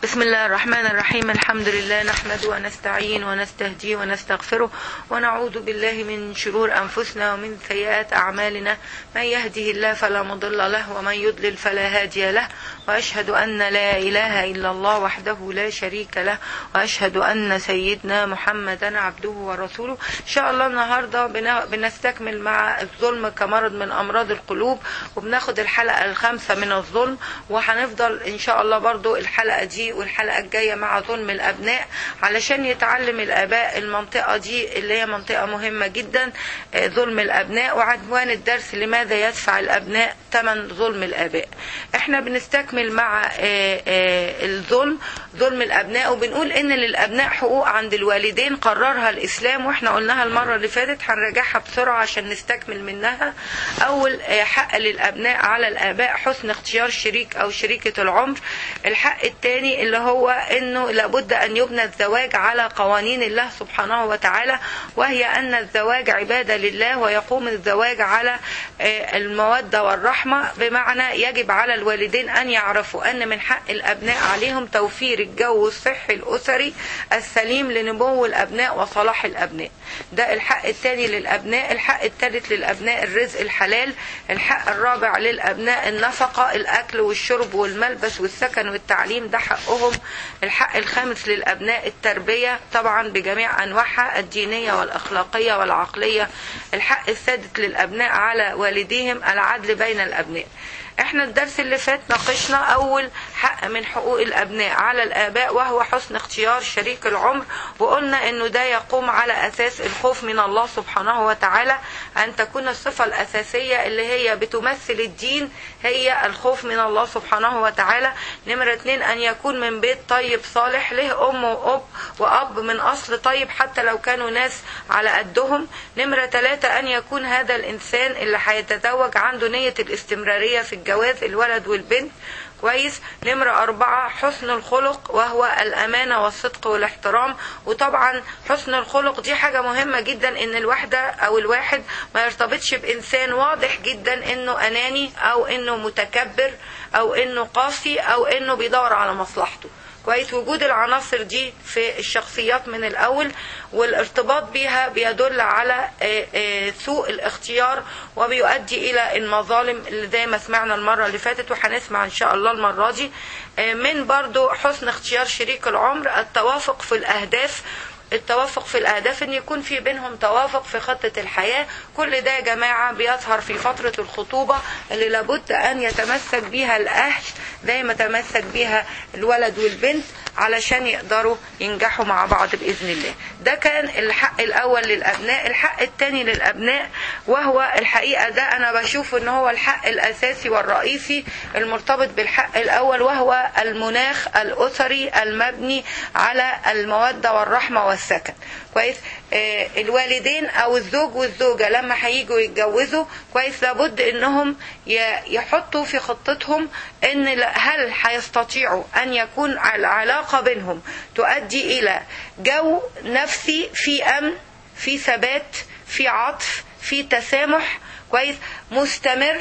بسم الله الرحمن الرحيم الحمد لله نحمد ونستعين ونستهدي ونستغفره ونعوذ بالله من شرور أنفسنا ومن سيئات أعمالنا من يهده الله فلا مضل له ومن يضلل فلا هادي له وأشهد أن لا إله إلا الله وحده لا شريك له وأشهد أن سيدنا محمدا عبده ورسوله إن شاء الله النهاردة بن- بنستكمل مع الظلم كمرض من أمراض القلوب وبناخد الحلقة الخامسة من الظلم وهنفضل إن شاء الله برضو الحلقة دي والحلقة الجاية مع ظلم الأبناء علشان يتعلم الآباء المنطقة دي اللي هي منطقة مهمة جدا آه، ظلم الأبناء وعنوان الدرس لماذا يدفع الأبناء ثمن ظلم الآباء احنا بنستكمل مع آه، آه، الظلم ظلم الأبناء وبنقول إن للأبناء حقوق عند الوالدين قررها الإسلام واحنا قلناها المرة اللي فاتت هنراجعها بسرعة عشان نستكمل منها أول آه، حق للأبناء على الآباء حسن اختيار شريك أو شريكة العمر الحق الثاني اللي هو إنه لابد أن يبنى الزواج على قوانين الله سبحانه وتعالى وهي أن الزواج عبادة لله ويقوم الزواج على آه، المودة والرحمة بمعنى يجب على الوالدين أن يعرفوا أن من حق الأبناء عليهم توفير الجو الصحي الأسري السليم لنمو الأبناء وصلاح الأبناء ده الحق الثاني للأبناء الحق الثالث للأبناء الرزق الحلال الحق الرابع للأبناء النفقة الأكل والشرب والملبس والسكن والتعليم ده حقهم الحق الخامس للأبناء التربية طبعا بجميع أنواعها الدينية والأخلاقية والعقلية الحق السادس للأبناء على والديهم العدل بين الأبناء احنا الدرس اللي فات ناقشنا اول حق من حقوق الابناء على الاباء وهو حسن اختيار شريك العمر وقلنا انه ده يقوم على اساس الخوف من الله سبحانه وتعالى ان تكون الصفة الاساسية اللي هي بتمثل الدين هي الخوف من الله سبحانه وتعالى نمرة اتنين ان يكون من بيت طيب صالح له ام واب واب من اصل طيب حتى لو كانوا ناس على قدهم نمرة ثلاثة ان يكون هذا الانسان اللي هيتزوج عنده نية الاستمرارية في الجواز الولد والبنت كويس نمرة أربعة حسن الخلق وهو الأمانة والصدق والاحترام وطبعا حسن الخلق دي حاجة مهمة جدا إن الواحدة أو الواحد ما يرتبطش بإنسان واضح جدا إنه أناني أو إنه متكبر أو إنه قاسي أو إنه بيدور على مصلحته كويس وجود العناصر دي في الشخصيات من الأول والارتباط بيها بيدل على آه، آه، سوء الاختيار وبيؤدي إلى المظالم اللي زي ما سمعنا المرة اللي فاتت وهنسمع إن شاء الله المرة دي آه، من برضو حسن اختيار شريك العمر التوافق في الأهداف التوافق في الأهداف إن يكون في بينهم توافق في خطة الحياة كل ده يا جماعة بيظهر في فترة الخطوبة اللي لابد أن يتمسك بيها الأهل زي ما تمسك بيها الولد والبنت علشان يقدروا ينجحوا مع بعض بإذن الله ده كان الحق الأول للأبناء الحق الثاني للأبناء وهو الحقيقة ده أنا بشوف إن هو الحق الأساسي والرئيسي المرتبط بالحق الأول وهو المناخ الأسري المبني على المودة والرحمة والسكن كويس آه الوالدين أو الزوج والزوجة لما هيجوا يتجوزوا كويس لابد إنهم ي- يحطوا في خطتهم إن ل- هل هيستطيعوا أن يكون العلاقة بينهم تؤدي إلى جو نفسي في أمن في ثبات في عطف في تسامح كويس مستمر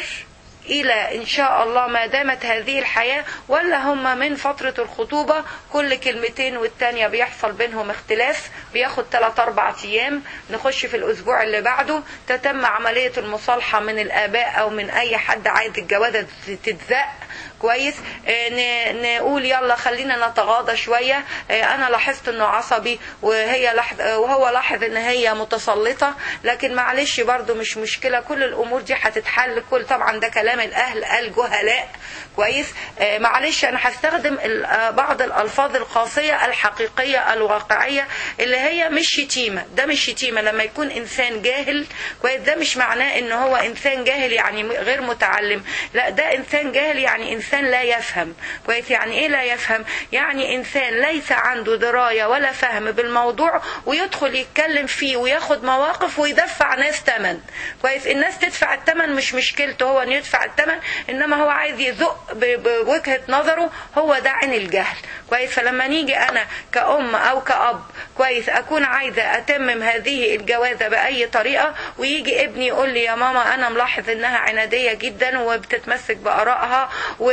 إلى إن شاء الله ما دامت هذه الحياة ولا هم من فترة الخطوبة كل كلمتين والتانية بيحصل بينهم اختلاف بياخد 3 أربع أيام نخش في الأسبوع اللي بعده تتم عملية المصالحة من الآباء أو من أي حد عايز الجوازة تتزق كويس آه، ن- نقول يلا خلينا نتغاضى شوية آه، أنا لاحظت إنه عصبي وهي لاحظ آه، وهو لاحظ إن هي متسلطة لكن معلش برضو مش مشكلة كل الأمور دي هتتحل كل طبعا ده كلام الأهل الجهلاء كويس آه، معلش أنا هستخدم ال- آه، بعض الألفاظ القاسية الحقيقية الواقعية اللي هي مش شتيمة ده مش شتيمة لما يكون إنسان جاهل كويس ده مش معناه إن هو إنسان جاهل يعني م- غير متعلم لا ده إنسان جاهل يعني إنسان لا يفهم كويس يعني إيه لا يفهم يعني إنسان ليس عنده دراية ولا فهم بالموضوع ويدخل يتكلم فيه وياخد مواقف ويدفع ناس تمن كويس الناس تدفع التمن مش مشكلته هو إنه يدفع التمن إنما هو عايز يزق ب- بوجهة نظره هو ده عين الجهل كويس فلما نيجي أنا كأم أو كأب كويس أكون عايزة أتمم هذه الجوازة بأي طريقة ويجي ابني يقول لي يا ماما أنا ملاحظ إنها عنادية جدا وبتتمسك بآرائها و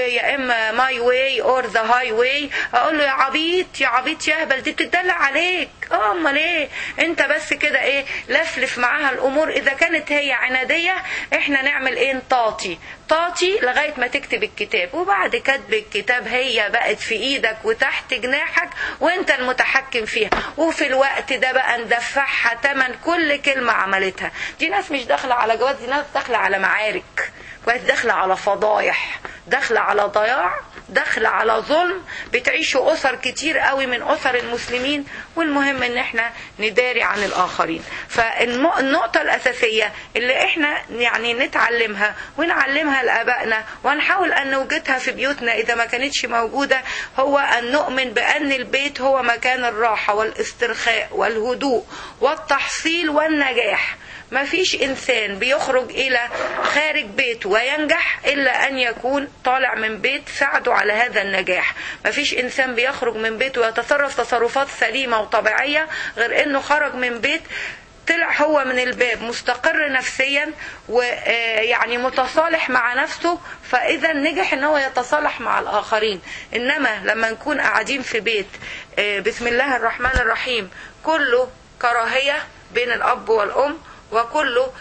يا اما ماي واي اور ذا هاي واي اقول له يا عبيط يا عبيط يا هبل دي بتدلع عليك اه امال ايه انت بس كده ايه لفلف معاها الامور اذا كانت هي عناديه احنا نعمل ايه نطاطي طاطي لغايه ما تكتب الكتاب وبعد كتب الكتاب هي بقت في ايدك وتحت جناحك وانت المتحكم فيها وفي الوقت ده بقى ندفعها تمن كل كلمه عملتها دي ناس مش داخله على جواز دي ناس داخله على معارك كويس داخله على فضايح داخله على ضياع داخله على ظلم بتعيشوا اسر كتير قوي من اسر المسلمين والمهم ان احنا نداري عن الاخرين فالنقطه الاساسيه اللي احنا يعني نتعلمها ونعلمها لابائنا ونحاول ان نوجدها في بيوتنا اذا ما كانتش موجوده هو ان نؤمن بان البيت هو مكان الراحه والاسترخاء والهدوء والتحصيل والنجاح ما فيش انسان بيخرج الى خارج بيته وينجح الا ان يكون طالع من بيت ساعده على هذا النجاح ما فيش انسان بيخرج من بيته ويتصرف تصرفات سليمه وطبيعيه غير انه خرج من بيت طلع هو من الباب مستقر نفسيا ويعني متصالح مع نفسه فاذا نجح ان هو يتصالح مع الاخرين انما لما نكون قاعدين في بيت بسم الله الرحمن الرحيم كله كراهيه بين الاب والام وكله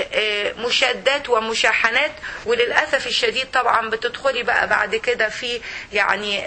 مشادات ومشاحنات وللاسف الشديد طبعا بتدخلي بقى بعد كده في يعني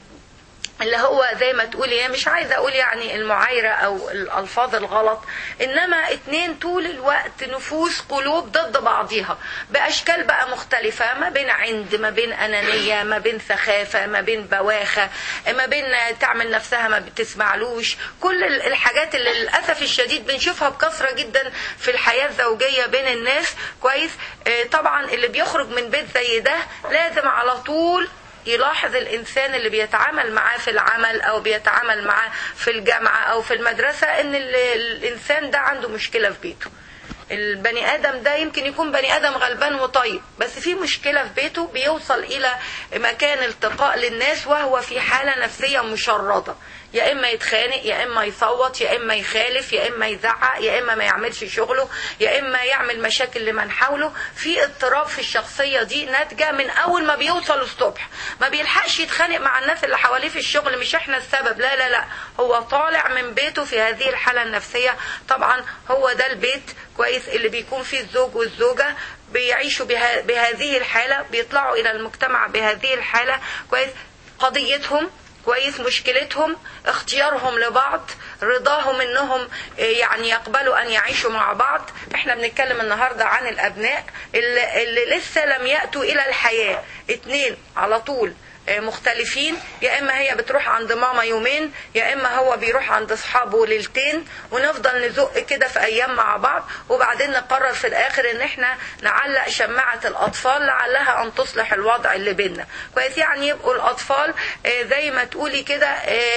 اللي هو زي ما تقولي هي مش عايزه اقول يعني المعايره او الالفاظ الغلط انما اتنين طول الوقت نفوس قلوب ضد بعضيها باشكال بقى مختلفه ما بين عند ما بين انانيه ما بين سخافه ما بين بواخه ما بين تعمل نفسها ما بتسمعلوش كل الحاجات اللي للاسف الشديد بنشوفها بكثره جدا في الحياه الزوجيه بين الناس كويس طبعا اللي بيخرج من بيت زي ده لازم على طول يلاحظ الانسان اللي بيتعامل معاه في العمل او بيتعامل معاه في الجامعه او في المدرسه ان الانسان ده عنده مشكله في بيته البني ادم ده يمكن يكون بني ادم غلبان وطيب بس في مشكله في بيته بيوصل الى مكان التقاء للناس وهو في حاله نفسيه مشرده يا اما يتخانق يا اما يصوت يا اما يخالف يا اما يزعق يا اما ما يعملش شغله يا اما يعمل مشاكل لمن حوله في اضطراب في الشخصيه دي ناتجه من اول ما بيوصل الصبح ما بيلحقش يتخانق مع الناس اللي حواليه في الشغل مش احنا السبب لا لا لا هو طالع من بيته في هذه الحاله النفسيه طبعا هو ده البيت كويس اللي بيكون فيه الزوج والزوجه بيعيشوا بها بهذه الحاله بيطلعوا الى المجتمع بهذه الحاله كويس قضيتهم كويس مشكلتهم اختيارهم لبعض رضاهم انهم يعني يقبلوا ان يعيشوا مع بعض احنا بنتكلم النهارده عن الابناء اللي, اللي لسه لم ياتوا الى الحياه اتنين على طول مختلفين يا اما هي بتروح عند ماما يومين يا اما هو بيروح عند اصحابه ليلتين ونفضل نزق كده في ايام مع بعض وبعدين نقرر في الاخر ان احنا نعلق شماعه الاطفال لعلها ان تصلح الوضع اللي بينا كويس يعني يبقوا الاطفال زي ما تقولي كده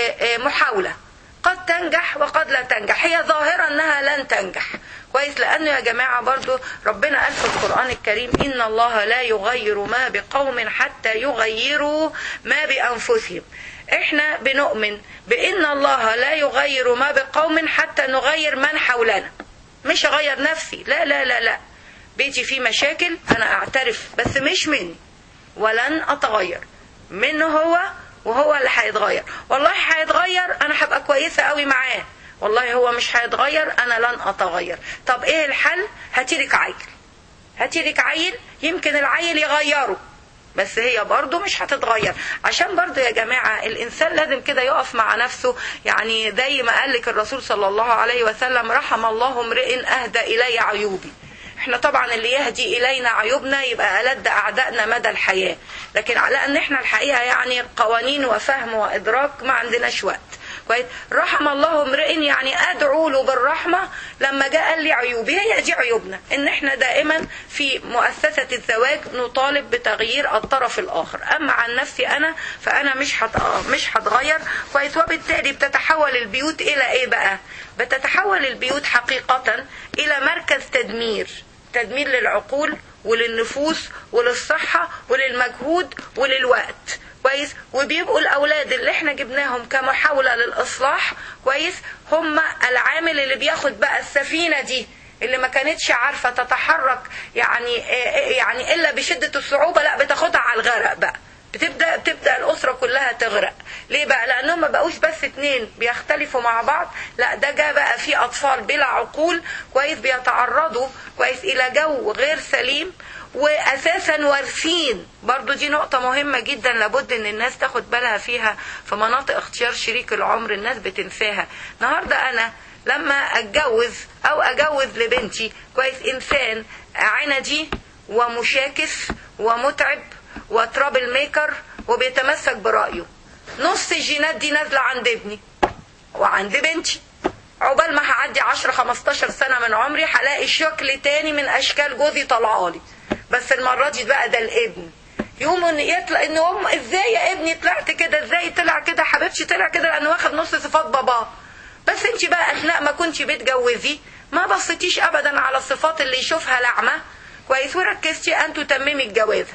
محاوله قد تنجح وقد لا تنجح هي ظاهرة انها لن تنجح كويس لانه يا جماعة برضو ربنا قال في القرآن الكريم ان الله لا يغير ما بقوم حتى يغيروا ما بانفسهم احنا بنؤمن بان الله لا يغير ما بقوم حتى نغير من حولنا مش اغير نفسي لا لا لا لا بيتي فيه مشاكل انا اعترف بس مش مني ولن اتغير منه هو وهو اللي هيتغير والله هيتغير انا هبقى كويسه قوي معاه والله هو مش هيتغير انا لن اتغير طب ايه الحل هاتيلك عيل هاتيلك عيل يمكن العيل يغيره بس هي برضه مش هتتغير عشان برضه يا جماعة الإنسان لازم كده يقف مع نفسه يعني زي ما قال لك الرسول صلى الله عليه وسلم رحم الله امرئ أهدى إلي عيوبي احنا طبعا اللي يهدي الينا عيوبنا يبقى ألد اعدائنا مدى الحياه لكن على ان احنا الحقيقه يعني قوانين وفهم وادراك ما عندناش وقت كويس رحم الله امرئ يعني ادعو له بالرحمه لما جاء قال لي عيوبي هي دي عيوبنا ان احنا دائما في مؤسسه الزواج نطالب بتغيير الطرف الاخر اما عن نفسي انا فانا مش هت... مش هتغير كويس وبالتالي بتتحول البيوت الى ايه بقى بتتحول البيوت حقيقه الى مركز تدمير تدمير للعقول وللنفوس وللصحة وللمجهود وللوقت كويس وبيبقوا الاولاد اللي احنا جبناهم كمحاولة للاصلاح كويس هم العامل اللي بياخد بقى السفينة دي اللي ما كانتش عارفة تتحرك يعني يعني الا بشدة الصعوبة لا بتاخدها على الغرق بقى بتبدا تبدا الاسره كلها تغرق ليه بقى لانهم ما بقوش بس اتنين بيختلفوا مع بعض لا ده جاء بقى في اطفال بلا عقول كويس بيتعرضوا كويس الى جو غير سليم واساسا وارثين برضو دي نقطة مهمة جدا لابد ان الناس تاخد بالها فيها في مناطق اختيار شريك العمر الناس بتنساها النهاردة انا لما اتجوز او اجوز لبنتي كويس انسان عندي ومشاكس ومتعب وترابل ميكر وبيتمسك برأيه نص الجينات دي نازلة عند ابني وعند بنتي عقبال ما هعدي 10 15 سنة من عمري هلاقي شكل تاني من اشكال جوزي طالعالي بس المرة دي بقى ده الابن يقوم ان يطلع ان ام ازاي يا ابني طلعت كده ازاي طلع كده حبيبتي طلع كده لانه واخد نص صفات باباه بس انت بقى اثناء ما كنتي بتجوزي ما بصيتيش ابدا على الصفات اللي يشوفها لعمه كويس وركزتي ان تتممي الجوازه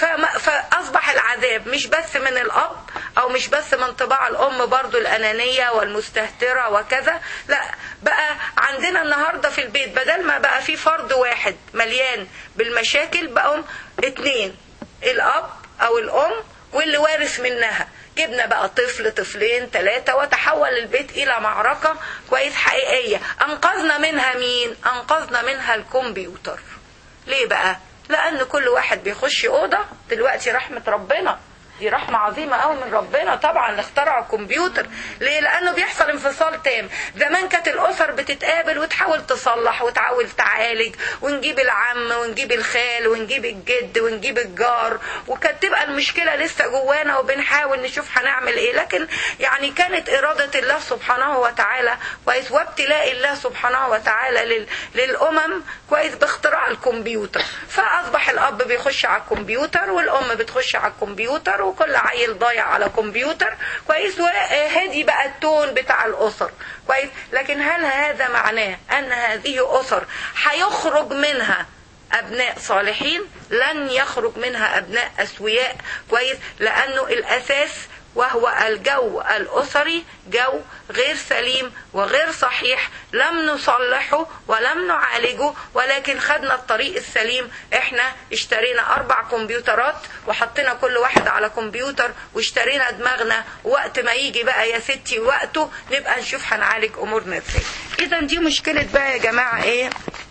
فاصبح العذاب مش بس من الاب او مش بس من طباع الام برضو الانانيه والمستهتره وكذا لا بقى عندنا النهارده في البيت بدل ما بقى في فرد واحد مليان بالمشاكل بقوا اتنين الاب او الام واللي وارث منها جبنا بقى طفل طفلين ثلاثة وتحول البيت إلى معركة كويس حقيقية أنقذنا منها مين؟ أنقذنا منها الكمبيوتر ليه بقى؟ لأن كل واحد بيخش أوضة دلوقتي رحمة ربنا دي رحمة عظيمة قوي من ربنا طبعا اللي اخترعوا الكمبيوتر ليه لأنه بيحصل انفصال تام زمان كانت الأسر بتتقابل وتحاول تصلح وتحاول تعالج ونجيب العم ونجيب الخال ونجيب الجد ونجيب الجار وكانت تبقى المشكلة لسه جوانا وبنحاول نشوف هنعمل ايه لكن يعني كانت إرادة الله سبحانه وتعالى كويس وابتلاء الله سبحانه وتعالى لل... للأمم كويس باختراع الكمبيوتر فأصبح الأب بيخش على الكمبيوتر والأم بتخش على الكمبيوتر وكل عيل ضايع على كمبيوتر كويس وهذه بقى التون بتاع الاسر كويس لكن هل هذا معناه ان هذه اسر هيخرج منها ابناء صالحين لن يخرج منها ابناء اسوياء كويس لانه الاساس وهو الجو الاسري جو غير سليم وغير صحيح لم نصلحه ولم نعالجه ولكن خدنا الطريق السليم احنا اشترينا اربع كمبيوترات وحطينا كل واحد على كمبيوتر واشترينا دماغنا وقت ما يجي بقى يا ستي وقته نبقى نشوف هنعالج امورنا ازاي اذا دي مشكله بقى يا جماعه ايه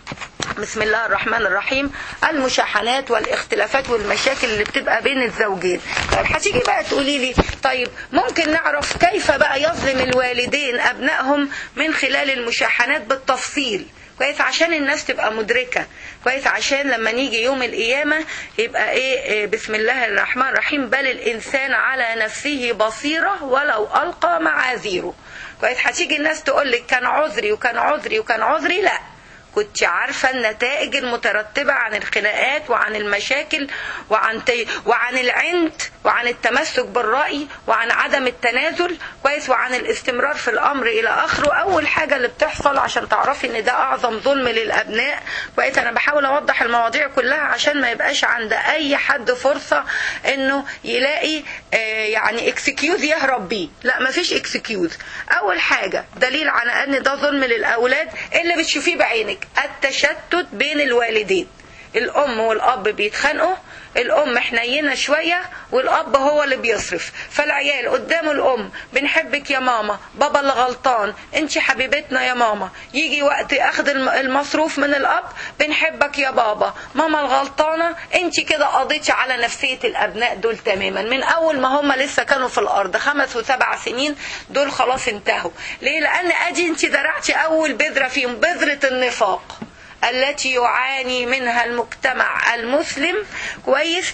بسم الله الرحمن الرحيم المشاحنات والاختلافات والمشاكل اللي بتبقى بين الزوجين طيب هتيجي بقى تقولي لي طيب ممكن نعرف كيف بقى يظلم الوالدين ابنائهم من خلال المشاحنات بالتفصيل كويس عشان الناس تبقى مدركة كويس عشان لما نيجي يوم القيامة يبقى ايه, إيه بسم الله الرحمن الرحيم بل الانسان على نفسه بصيرة ولو القى معاذيره كويس هتيجي الناس تقول لك كان عذري وكان عذري وكان عذري لا كنت عارفة النتائج المترتبة عن الخناقات وعن المشاكل وعن تي وعن العند وعن التمسك بالرأي وعن عدم التنازل كويس وعن الاستمرار في الأمر إلى آخره أول حاجة اللي بتحصل عشان تعرفي إن ده أعظم ظلم للأبناء كويس أنا بحاول أوضح المواضيع كلها عشان ما يبقاش عند أي حد فرصة إنه يلاقي آه يعني اكسكيوز يهرب بيه لا مفيش اكسكيوز أول حاجة دليل على أن ده ظلم للأولاد اللي بتشوفيه بعينك التشتت بين الوالدين الام والاب بيتخانقوا الام حنينه شويه والاب هو اللي بيصرف فالعيال قدام الام بنحبك يا ماما بابا اللي غلطان انت حبيبتنا يا ماما يجي وقت اخذ المصروف من الاب بنحبك يا بابا ماما الغلطانه انت كده قضيتي على نفسيه الابناء دول تماما من اول ما هم لسه كانوا في الارض خمس وسبع سنين دول خلاص انتهوا ليه لان ادي انت زرعتي اول بذره فيهم بذره النفاق التي يعاني منها المجتمع المسلم كويس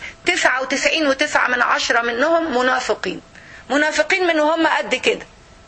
99 وتسعة من عشرة منهم منافقين منافقين من هم قد كده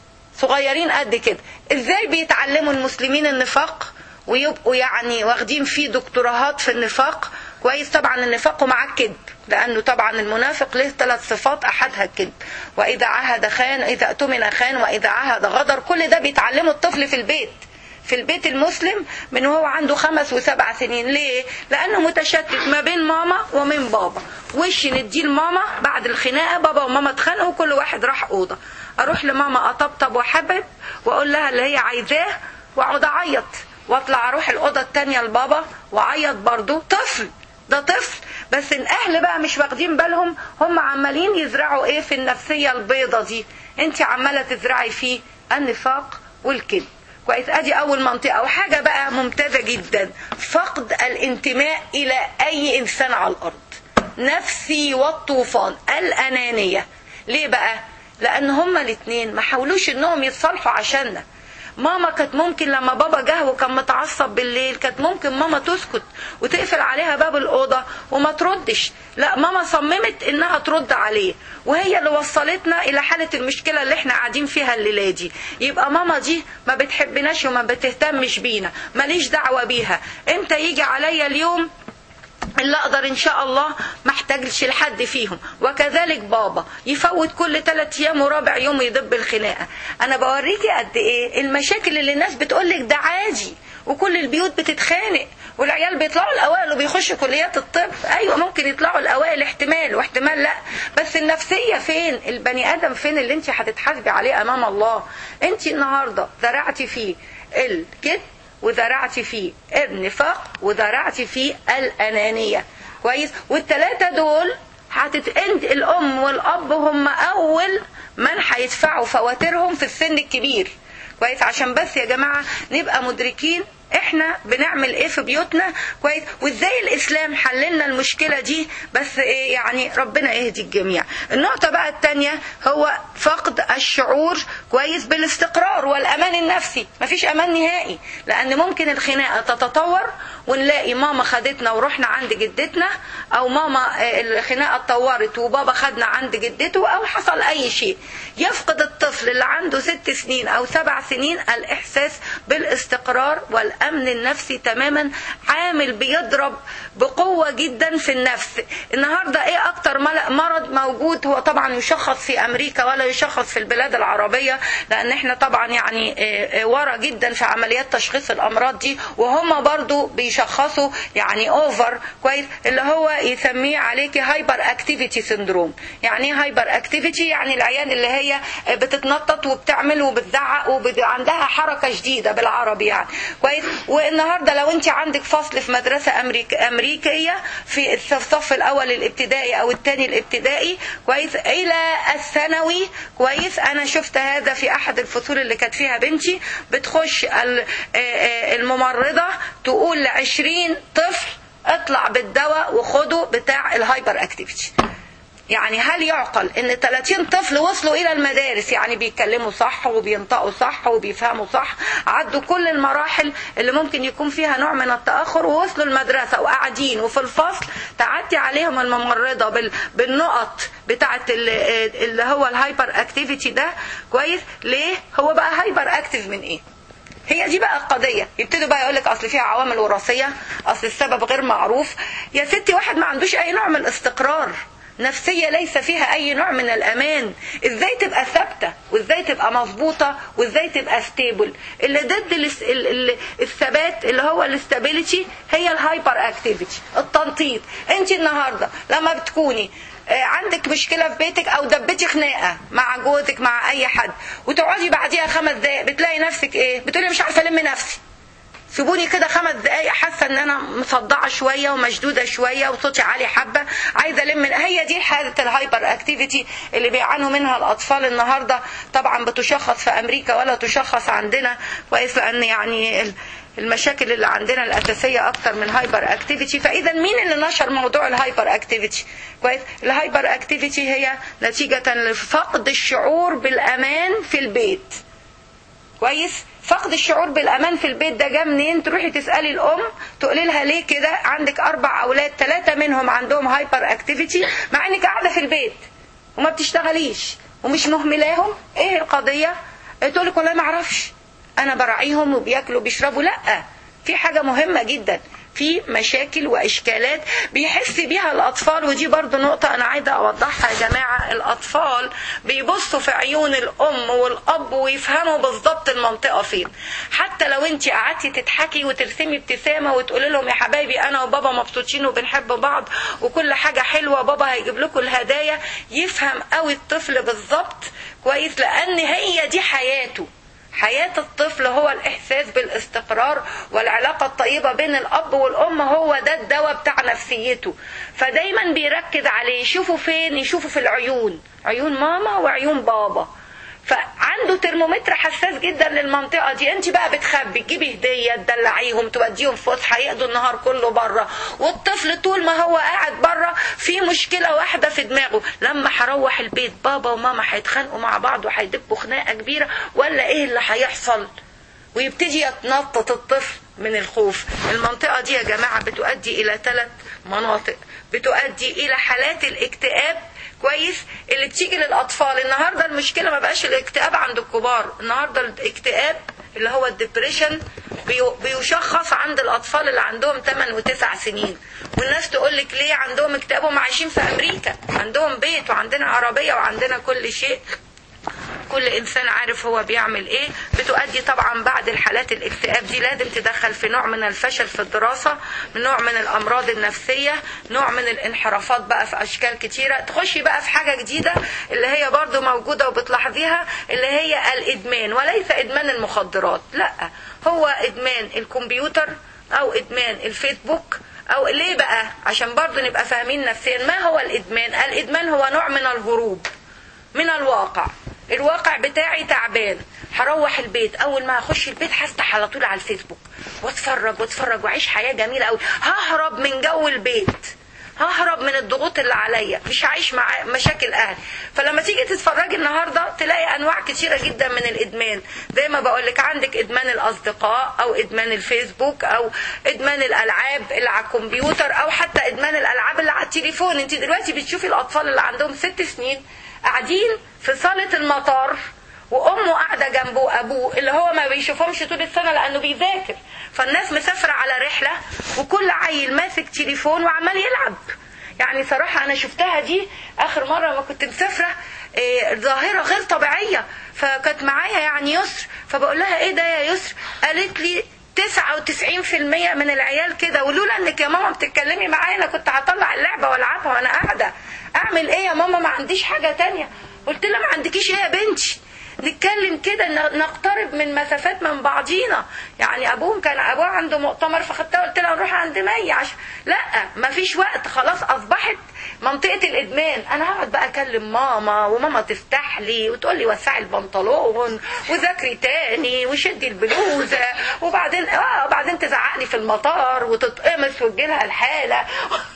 صغيرين قد كده ازاي بيتعلموا المسلمين النفاق ويبقوا يعني واخدين فيه دكتوراهات في النفاق كويس طبعا النفاق مع الكذب لانه طبعا المنافق له ثلاث صفات احدها الكذب واذا عهد خان اذا اؤتمن خان واذا عهد غدر كل ده بيتعلمه الطفل في البيت في البيت المسلم من وهو عنده خمس وسبع سنين ليه لانه متشتت ما بين ماما ومن بابا وش نديه لماما بعد الخناقه بابا وماما اتخانقوا كل واحد راح اوضه اروح لماما اطبطب واحبب واقول لها اللي هي عايزاه واقعد اعيط واطلع اروح الاوضه التانية لبابا واعيط برضه طفل ده طفل بس الاهل بقى مش واخدين بالهم هم عمالين يزرعوا ايه في النفسيه البيضه دي انت عماله تزرعي فيه النفاق والكذب كويس ادي اول منطقه وحاجه بقى ممتازه جدا فقد الانتماء الى اي انسان على الارض نفسي والطوفان الانانيه ليه بقى لان هما الاثنين ما حاولوش انهم يتصالحوا عشاننا ماما كانت ممكن لما بابا جه وكان متعصب بالليل كانت ممكن ماما تسكت وتقفل عليها باب الأوضة وما تردش لا ماما صممت انها ترد عليه وهي اللي وصلتنا الى حالة المشكلة اللي احنا قاعدين فيها الليلة دي يبقى ماما دي ما بتحبناش وما بتهتمش بينا ماليش دعوة بيها امتى يجي عليا اليوم اللي اقدر ان شاء الله ما احتاجش لحد فيهم وكذلك بابا يفوت كل ثلاث ايام ورابع يوم يدب الخناقه انا بوريكي قد ايه المشاكل اللي الناس بتقولك ده عادي وكل البيوت بتتخانق والعيال بيطلعوا الاوائل وبيخشوا كليات الطب ايوه ممكن يطلعوا الاوائل احتمال واحتمال لا بس النفسيه فين البني ادم فين اللي انت هتتحاسبي عليه امام الله انت النهارده زرعتي فيه الكذب وزرعت فيه النفاق وزرعت فيه الأنانية كويس والثلاثة دول هتتقند الأم والأب هم أول من هيدفعوا فواتيرهم في السن الكبير كويس عشان بس يا جماعة نبقى مدركين احنا بنعمل ايه في بيوتنا كويس وازاي الاسلام حللنا المشكله دي بس ايه يعني ربنا يهدي الجميع النقطه بقى الثانيه هو فقد الشعور كويس بالاستقرار والامان النفسي مفيش امان نهائي لان ممكن الخناقه تتطور ونلاقي ماما خدتنا ورحنا عند جدتنا او ماما الخناقه اتطورت وبابا خدنا عند جدته او حصل اي شيء يفقد الطفل اللي عنده ست سنين او سبع سنين الاحساس بالاستقرار والامن النفسي تماما عامل بيضرب بقوه جدا في النفس النهارده ايه اكتر مرض موجود هو طبعا يشخص في امريكا ولا يشخص في البلاد العربيه لان احنا طبعا يعني ورا جدا في عمليات تشخيص الامراض دي وهم برضو بيشخصوا يعني اوفر كويس اللي هو يسميه عليكي هايبر اكتيفيتي سندروم يعني ايه هايبر اكتيفيتي يعني العيان اللي هي بتتنطط وبتعمل وبتزعق وعندها حركه شديده بالعربي يعني كويس والنهارده لو انت عندك فصل في مدرسه أمريك امريكيه في الصف الاول الابتدائي او الثاني الابتدائي كويس الى الثانوي كويس انا شفت هذا في احد الفصول اللي كانت فيها بنتي بتخش الممرضه تقول ل 20 طفل اطلع بالدواء وخده بتاع الهايبر اكتيفيتي يعني هل يعقل ان 30 طفل وصلوا الى المدارس يعني بيتكلموا صح وبينطقوا صح وبيفهموا صح عدوا كل المراحل اللي ممكن يكون فيها نوع من التاخر ووصلوا المدرسه وقاعدين وفي الفصل تعدي عليهم الممرضه بال... بالنقط بتاعه اللي هو الهايبر اكتيفيتي ده كويس ليه هو بقى هايبر اكتيف من ايه هي دي بقى القضية يبتدوا بقى يقول لك أصل فيها عوامل وراثية أصل السبب غير معروف يا ستي واحد ما عندوش أي نوع من الاستقرار نفسية ليس فيها أي نوع من الأمان إزاي تبقى ثابتة وإزاي تبقى مظبوطة وإزاي تبقى ستيبل اللي ضد الاس- ال- ال- الثبات اللي هو الاستابيليتي هي الهايبر اكتيفيتي التنطيط انت النهاردة لما بتكوني آه، عندك مشكلة في بيتك أو دبتي خناقة مع جوزك مع أي حد وتقعدي بعديها خمس دقايق بتلاقي نفسك إيه؟ بتقولي مش عارفة ألم نفسي سيبوني كده خمس دقايق حاسه ان انا مصدعه شويه ومشدوده شويه وصوتي عالي حبه عايزه الم هي دي حاله الهايبر اكتيفيتي اللي بيعانوا منها الاطفال النهارده طبعا بتشخص في امريكا ولا تشخص عندنا كويس لان يعني ال- المشاكل اللي عندنا الاساسيه اكتر من هايبر اكتيفيتي فاذا مين اللي نشر موضوع الهايبر اكتيفيتي كويس الهايبر اكتيفيتي هي نتيجه لفقد الشعور بالامان في البيت كويس فقد الشعور بالامان في البيت ده جه منين تروحي تسالي الام تقولي لها ليه كده عندك اربع اولاد ثلاثه منهم عندهم هايبر اكتيفيتي مع انك قاعده في البيت وما بتشتغليش ومش مهملاهم ايه القضيه تقول لك والله ما اعرفش انا براعيهم وبياكلوا وبيشربوا لا في حاجه مهمه جدا في مشاكل واشكالات بيحس بيها الاطفال ودي برضو نقطة انا عايزة اوضحها يا جماعة الاطفال بيبصوا في عيون الام والاب ويفهموا بالظبط المنطقة فين حتى لو انت قعدتي تضحكي وترسمي ابتسامة وتقولي لهم يا حبايبي انا وبابا مبسوطين وبنحب بعض وكل حاجة حلوة بابا هيجيب لكم الهدايا يفهم قوي الطفل بالظبط كويس لان هي دي حياته حياة الطفل هو الإحساس بالاستقرار والعلاقة الطيبة بين الأب والأم هو ده الدواء بتاع نفسيته فدايما بيركز عليه يشوفه فين يشوفه في العيون عيون ماما وعيون بابا فعنده ترمومتر حساس جدا للمنطقه دي انت بقى بتخبي تجيبي هديه تدلعيهم توديهم فسحه يقضوا النهار كله بره والطفل طول ما هو قاعد بره في مشكله واحده في دماغه لما هروح البيت بابا وماما هيتخانقوا مع بعض وهيدبوا خناقه كبيره ولا ايه اللي هيحصل ويبتدي يتنطط الطفل من الخوف المنطقة دي يا جماعة بتؤدي إلى ثلاث مناطق بتؤدي إلى حالات الاكتئاب كويس اللي بتيجي للأطفال النهاردة المشكلة ما بقاش الاكتئاب عند الكبار النهاردة الاكتئاب اللي هو الدبريشن بيشخص عند الأطفال اللي عندهم 8 و9 سنين والناس تقول لك ليه عندهم اكتئاب وهم عايشين في أمريكا عندهم بيت وعندنا عربية وعندنا كل شيء كل انسان عارف هو بيعمل ايه بتؤدي طبعا بعد الحالات الاكتئاب دي لازم تدخل في نوع من الفشل في الدراسة نوع من الامراض النفسية نوع من الانحرافات بقى في اشكال كتيرة تخشي بقى في حاجة جديدة اللي هي برضو موجودة وبتلاحظيها اللي هي الادمان وليس ادمان المخدرات لا هو ادمان الكمبيوتر او ادمان الفيسبوك او ليه بقى عشان برضو نبقى فاهمين نفسيا ما هو الادمان الادمان هو نوع من الهروب من الواقع الواقع بتاعي تعبان هروح البيت اول ما هخش البيت هفتح على طول على الفيسبوك واتفرج واتفرج واعيش حياه جميله قوي ههرب من جو البيت ههرب من الضغوط اللي عليا مش هعيش مع مشاكل اهلي فلما تيجي تتفرجي النهارده تلاقي انواع كتيره جدا من الادمان زي ما بقول لك عندك ادمان الاصدقاء او ادمان الفيسبوك او ادمان الالعاب اللي على الكمبيوتر او حتى ادمان الالعاب اللي على التليفون انت دلوقتي بتشوفي الاطفال اللي عندهم ست سنين قاعدين في صالة المطار وامه قاعده جنبه ابوه اللي هو ما بيشوفهمش طول السنه لانه بيذاكر فالناس مسافره على رحله وكل عيل ماسك تليفون وعمال يلعب يعني صراحه انا شفتها دي اخر مره ما كنت مسافره إيه ظاهره غير طبيعيه فكانت معايا يعني يسر فبقول لها ايه ده يا يسر قالت لي 99% من العيال كده ولولا انك يا ماما بتتكلمي معايا انا كنت هطلع اللعبه والعبها وانا قاعده اعمل ايه يا ماما ما عنديش حاجه تانية قلت لها ما عندكيش ايه يا بنتي نتكلم كده نقترب من مسافات من بعضينا يعني ابوهم كان ابوه عنده مؤتمر فخدتها قلت لها نروح عند مي عشان لا ما فيش وقت خلاص اصبحت منطقه الادمان انا هقعد بقى اكلم ماما وماما تفتح لي وتقول لي وسعي البنطلون وذاكري تاني وشدي البلوزه وبعدين اه وبعدين تزعق لي في المطار وتتقمص وتجيلها الحاله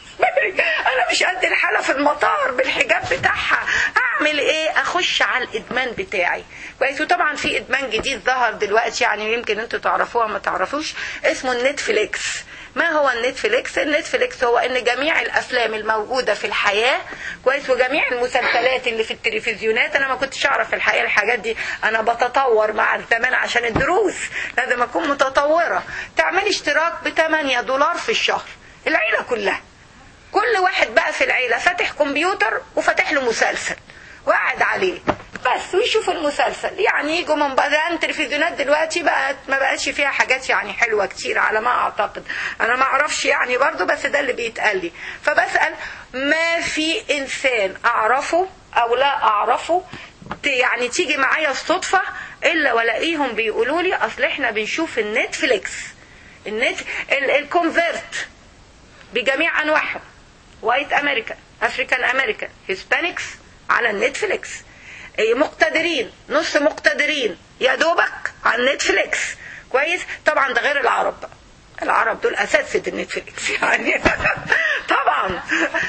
انا مش قد الحاله في المطار بالحجاب بتاعها اعمل ايه اخش على الادمان بتاعي كويس وطبعا في ادمان جديد ظهر دلوقتي يعني يمكن انتوا تعرفوها ما تعرفوش اسمه النتفليكس ما هو النتفليكس النتفليكس هو ان جميع الافلام الموجوده في الحياه كويس وجميع المسلسلات اللي في التلفزيونات انا ما كنتش اعرف الحقيقه الحاجات دي انا بتطور مع الزمان عشان الدروس لازم اكون متطوره تعملي اشتراك ب 8 دولار في الشهر العيله كلها كل واحد بقى في العيلة فاتح كمبيوتر وفاتح له مسلسل وقاعد عليه بس ويشوف المسلسل يعني يجوا من بقى التلفزيونات دلوقتي بقت ما بقتش فيها حاجات يعني حلوه كتير على ما اعتقد انا ما اعرفش يعني برضو بس ده اللي بيتقال لي فبسال ما في انسان اعرفه او لا اعرفه يعني تيجي معايا الصدفه الا والاقيهم بيقولوا لي اصل احنا بنشوف النتفليكس النت الكونفرت بجميع انواعهم وايت امريكان افريكان امريكان هيسبانيكس على النتفليكس مقتدرين نص مقتدرين يا دوبك على النتفليكس كويس طبعا ده غير العرب بقى العرب دول اساتذه النتفليكس يعني طبعا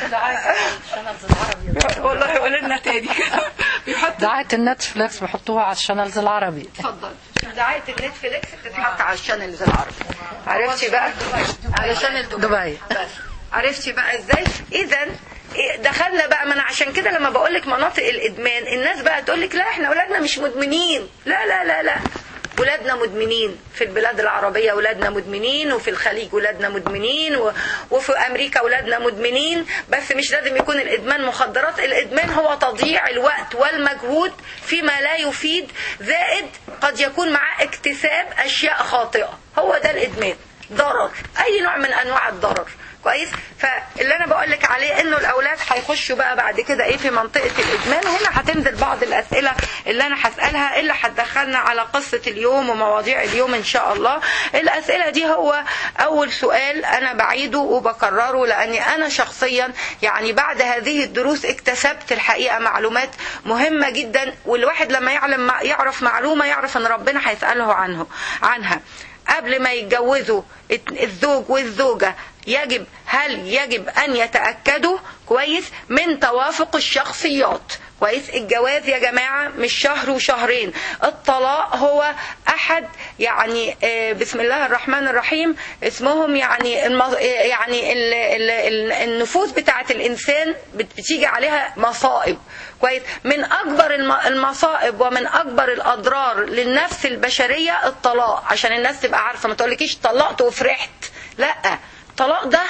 والله قول لنا تاني دعاية النتفليكس بحطوها على الشانلز العربي اتفضل دعاية النتفليكس بتتحط على الشانلز العربي عرفتي بقى على شانل دبي بس عرفتي بقى ازاي اذا دخلنا بقى ما انا عشان كده لما بقول لك مناطق الادمان الناس بقى تقول لك لا احنا اولادنا مش مدمنين لا لا لا لا ولادنا مدمنين في البلاد العربية ولادنا مدمنين وفي الخليج ولادنا مدمنين و... وفي أمريكا ولادنا مدمنين بس مش لازم يكون الإدمان مخدرات الإدمان هو تضييع الوقت والمجهود فيما لا يفيد زائد قد يكون معاه اكتساب أشياء خاطئة هو ده الإدمان ضرر أي نوع من أنواع الضرر كويس فاللي انا بقول لك عليه انه الاولاد هيخشوا بقى بعد كده ايه في منطقه الادمان هنا هتنزل بعض الاسئله اللي انا هسالها اللي هتدخلنا على قصه اليوم ومواضيع اليوم ان شاء الله الاسئله دي هو اول سؤال انا بعيده وبكرره لاني انا شخصيا يعني بعد هذه الدروس اكتسبت الحقيقه معلومات مهمه جدا والواحد لما يعلم يعرف معلومه يعرف ان ربنا هيساله عنه عنها قبل ما يتجوزوا الزوج والزوجة يجب هل يجب أن يتأكدوا كويس من توافق الشخصيات كويس الجواز يا جماعة مش شهر وشهرين الطلاق هو أحد يعني بسم الله الرحمن الرحيم اسمهم يعني يعني ال ال ال النفوس بتاعة الإنسان بتيجي عليها مصائب كويس من أكبر المصائب ومن أكبر الأضرار للنفس البشرية الطلاق عشان الناس تبقى عارفة ما تقولكيش طلقت وفرحت لا الطلاق ده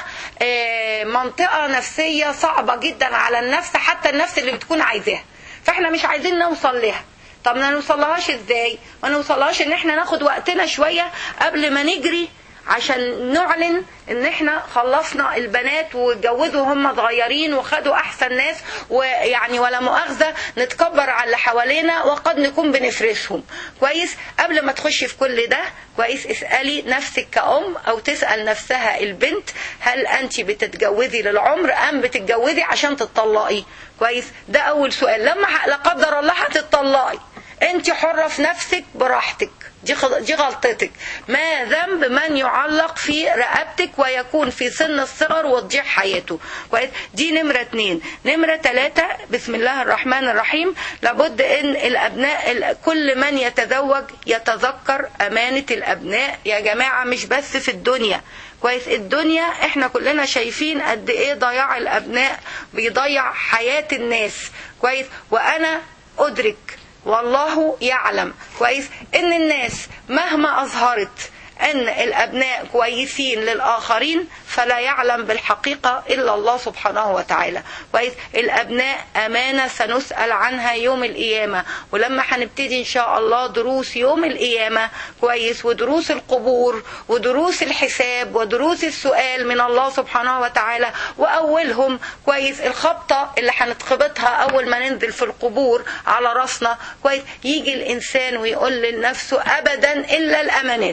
منطقة نفسية صعبة جدا على النفس حتى النفس اللي بتكون عايزاها فاحنا مش عايزين نوصل لها طب ما نوصلهاش ازاي ما نوصلهاش ان احنا ناخد وقتنا شوية قبل ما نجري عشان نعلن ان احنا خلصنا البنات واتجوزوا هم صغيرين وخدوا احسن ناس ويعني ولا مؤاخذه نتكبر على اللي حوالينا وقد نكون بنفرسهم كويس قبل ما تخشي في كل ده كويس اسالي نفسك كأم او تسال نفسها البنت هل انت بتتجوزي للعمر ام بتتجوزي عشان تطلقي كويس ده اول سؤال لما لا قدر الله هتطلقي انت حره في نفسك براحتك دي دي غلطتك ما ذنب من يعلق في رقبتك ويكون في سن الصغر وتضيع حياته كويس دي نمرة اتنين نمرة تلاتة بسم الله الرحمن الرحيم لابد ان الابناء كل من يتزوج يتذكر امانة الابناء يا جماعة مش بس في الدنيا كويس الدنيا احنا كلنا شايفين قد ايه ضياع الابناء بيضيع حياة الناس كويس وانا ادرك والله يعلم كويس ان الناس مهما اظهرت ان الابناء كويسين للاخرين فلا يعلم بالحقيقة الا الله سبحانه وتعالى كويس الابناء امانة سنسأل عنها يوم القيامة ولما هنبتدي ان شاء الله دروس يوم القيامة كويس ودروس القبور ودروس الحساب ودروس السؤال من الله سبحانه وتعالى واولهم كويس الخبطة اللي هنتخبطها اول ما ننزل في القبور على راسنا كويس يجي الانسان ويقول لنفسه ابدا الا الامانات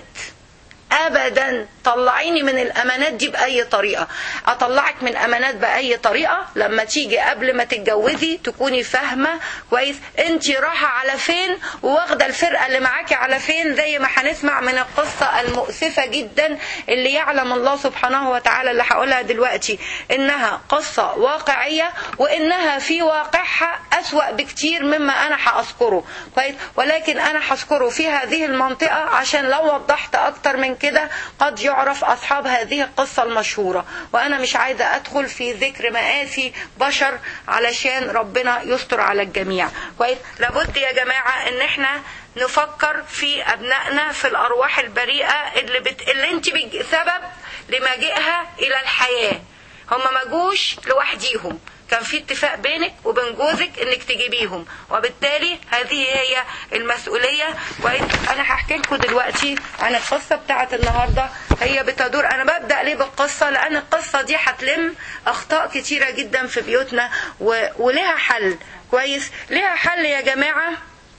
ابدا طلعيني من الامانات دي باي طريقه اطلعك من امانات باي طريقه لما تيجي قبل ما تتجوزي تكوني فاهمه كويس انت رايحه على فين واخده الفرقه اللي معاكي على فين زي ما هنسمع من القصه المؤسفه جدا اللي يعلم الله سبحانه وتعالى اللي هقولها دلوقتي انها قصه واقعيه وانها في واقعها اسوا بكتير مما انا هاذكره كويس ولكن انا هذكره في هذه المنطقه عشان لو وضحت اكتر من كده قد يعرف أصحاب هذه القصة المشهورة وأنا مش عايزة أدخل في ذكر مآسي بشر علشان ربنا يستر على الجميع كويس لابد يا جماعة إن إحنا نفكر في أبنائنا في الأرواح البريئة اللي, بت... اللي أنت سبب لمجيئها إلى الحياة هم ما جوش لوحديهم كان في اتفاق بينك وبين جوزك انك تجيبيهم وبالتالي هذه هي المسؤولية كويس انا هحكي لكم دلوقتي عن القصة بتاعت النهاردة هي بتدور انا ببدأ ليه بالقصة لان القصة دي هتلم اخطاء كتيرة جدا في بيوتنا و... ولها حل كويس لها حل يا جماعة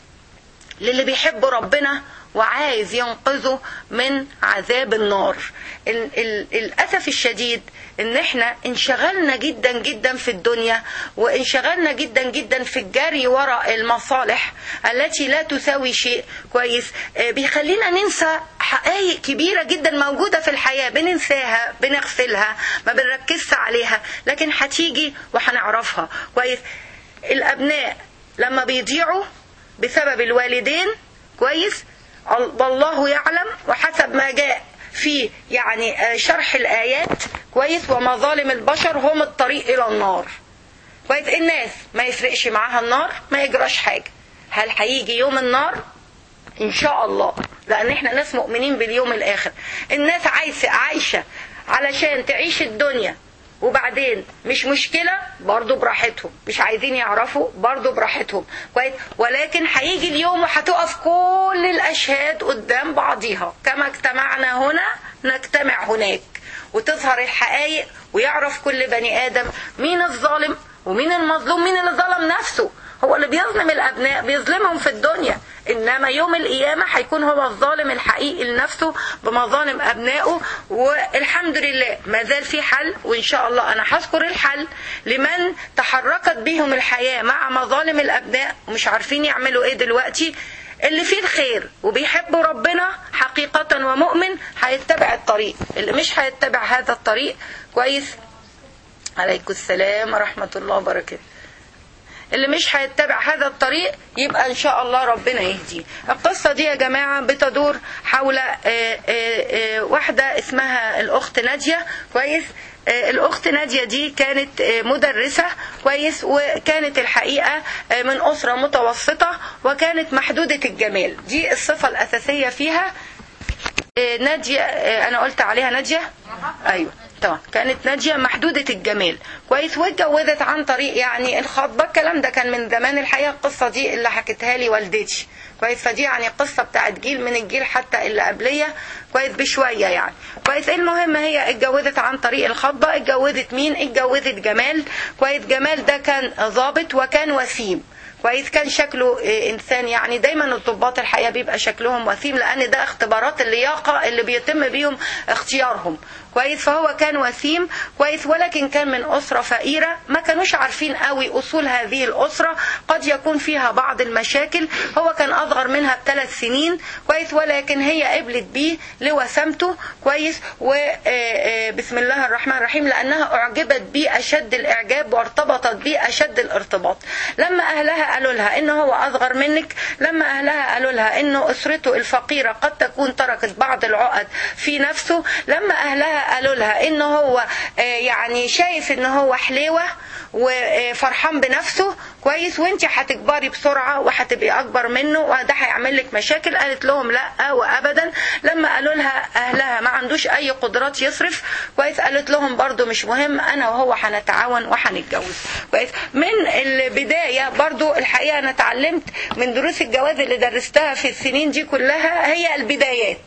للي بيحبوا ربنا وعايز ينقذه من عذاب النار ال ال الأسف الشديد ان احنا انشغلنا جدا جدا في الدنيا وانشغلنا جدا جدا في الجري وراء المصالح التي لا تساوي شيء كويس بيخلينا ننسى حقائق كبيرة جدا موجودة في الحياة بننساها بنغفلها ما بنركزش عليها لكن هتيجي وهنعرفها كويس الأبناء لما بيضيعوا بسبب الوالدين كويس والله يعلم وحسب ما جاء في يعني شرح الآيات كويس ومظالم البشر هم الطريق إلى النار كويس الناس ما يفرقش معاها النار ما يجراش حاجة هل هيجي يوم النار إن شاء الله لأن إحنا ناس مؤمنين باليوم الآخر الناس عايشة عايشة علشان تعيش الدنيا وبعدين مش مشكلة برضو براحتهم مش عايزين يعرفوا برضو براحتهم كويس ولكن هيجي اليوم وهتقف كل الأشهاد قدام بعضيها كما اجتمعنا هنا نجتمع هناك وتظهر الحقائق ويعرف كل بني ادم مين الظالم ومين المظلوم مين اللي ظلم نفسه هو اللي بيظلم الابناء بيظلمهم في الدنيا انما يوم القيامه هيكون هو الظالم الحقيقي لنفسه بمظالم ابنائه والحمد لله ما زال في حل وان شاء الله انا هذكر الحل لمن تحركت بهم الحياه مع مظالم الابناء ومش عارفين يعملوا ايه دلوقتي اللي فيه الخير وبيحب ربنا حقيقة ومؤمن هيتبع الطريق اللي مش هيتبع هذا الطريق كويس عليكم السلام ورحمة الله وبركاته اللي مش هيتبع هذا الطريق يبقى ان شاء الله ربنا يهديه القصة دي يا جماعة بتدور حول آه، آه، آه، واحدة اسمها الاخت نادية كويس آه، الاخت نادية دي كانت آه، مدرسة كويس وكانت الحقيقة آه، من اسرة متوسطة وكانت محدودة الجمال دي الصفة الاساسية فيها آه، نادية آه، انا قلت عليها نادية ايوه طبعا كانت نادية محدودة الجمال كويس واتجوزت عن طريق يعني الخطبة الكلام ده كان من زمان الحقيقة القصة دي اللي حكتها لي والدتي كويس فدي يعني قصة بتاعت جيل من الجيل حتى اللي قبلية كويس بشوية يعني كويس المهم هي اتجوزت عن طريق الخطبة اتجوزت مين اتجوزت جمال كويس جمال ده كان ضابط وكان وسيم كويس كان شكله إيه، انسان يعني دايما الضباط الحقيقه بيبقى شكلهم وسيم لان ده اختبارات اللياقه اللي بيتم بيهم اختيارهم كويس فهو كان وسيم كويس ولكن كان من اسره فقيره ما كانوش عارفين قوي اصول هذه الاسره قد يكون فيها بعض المشاكل هو كان اصغر منها بثلاث سنين كويس ولكن هي قبلت بيه لوسامته كويس وبسم الله الرحمن الرحيم لانها اعجبت بيه اشد الاعجاب وارتبطت بيه اشد الارتباط لما اهلها قالوا لها ان هو اصغر منك لما اهلها قالوا لها انه اسرته الفقيره قد تكون تركت بعض العقد في نفسه لما اهلها قالوا لها ان هو آه، يعني شايف ان هو حليوه وفرحان بنفسه كويس وانت هتكبري بسرعه وهتبقي اكبر منه وده هيعمل لك مشاكل قالت لهم لا وابدا لما قالوا لها اهلها ما عندوش اي قدرات يصرف كويس قالت لهم برضو مش مهم انا وهو هنتعاون وهنتجوز كويس من البدايه برضو الحقيقه انا اتعلمت من دروس الجواز اللي درستها في السنين دي كلها هي البدايات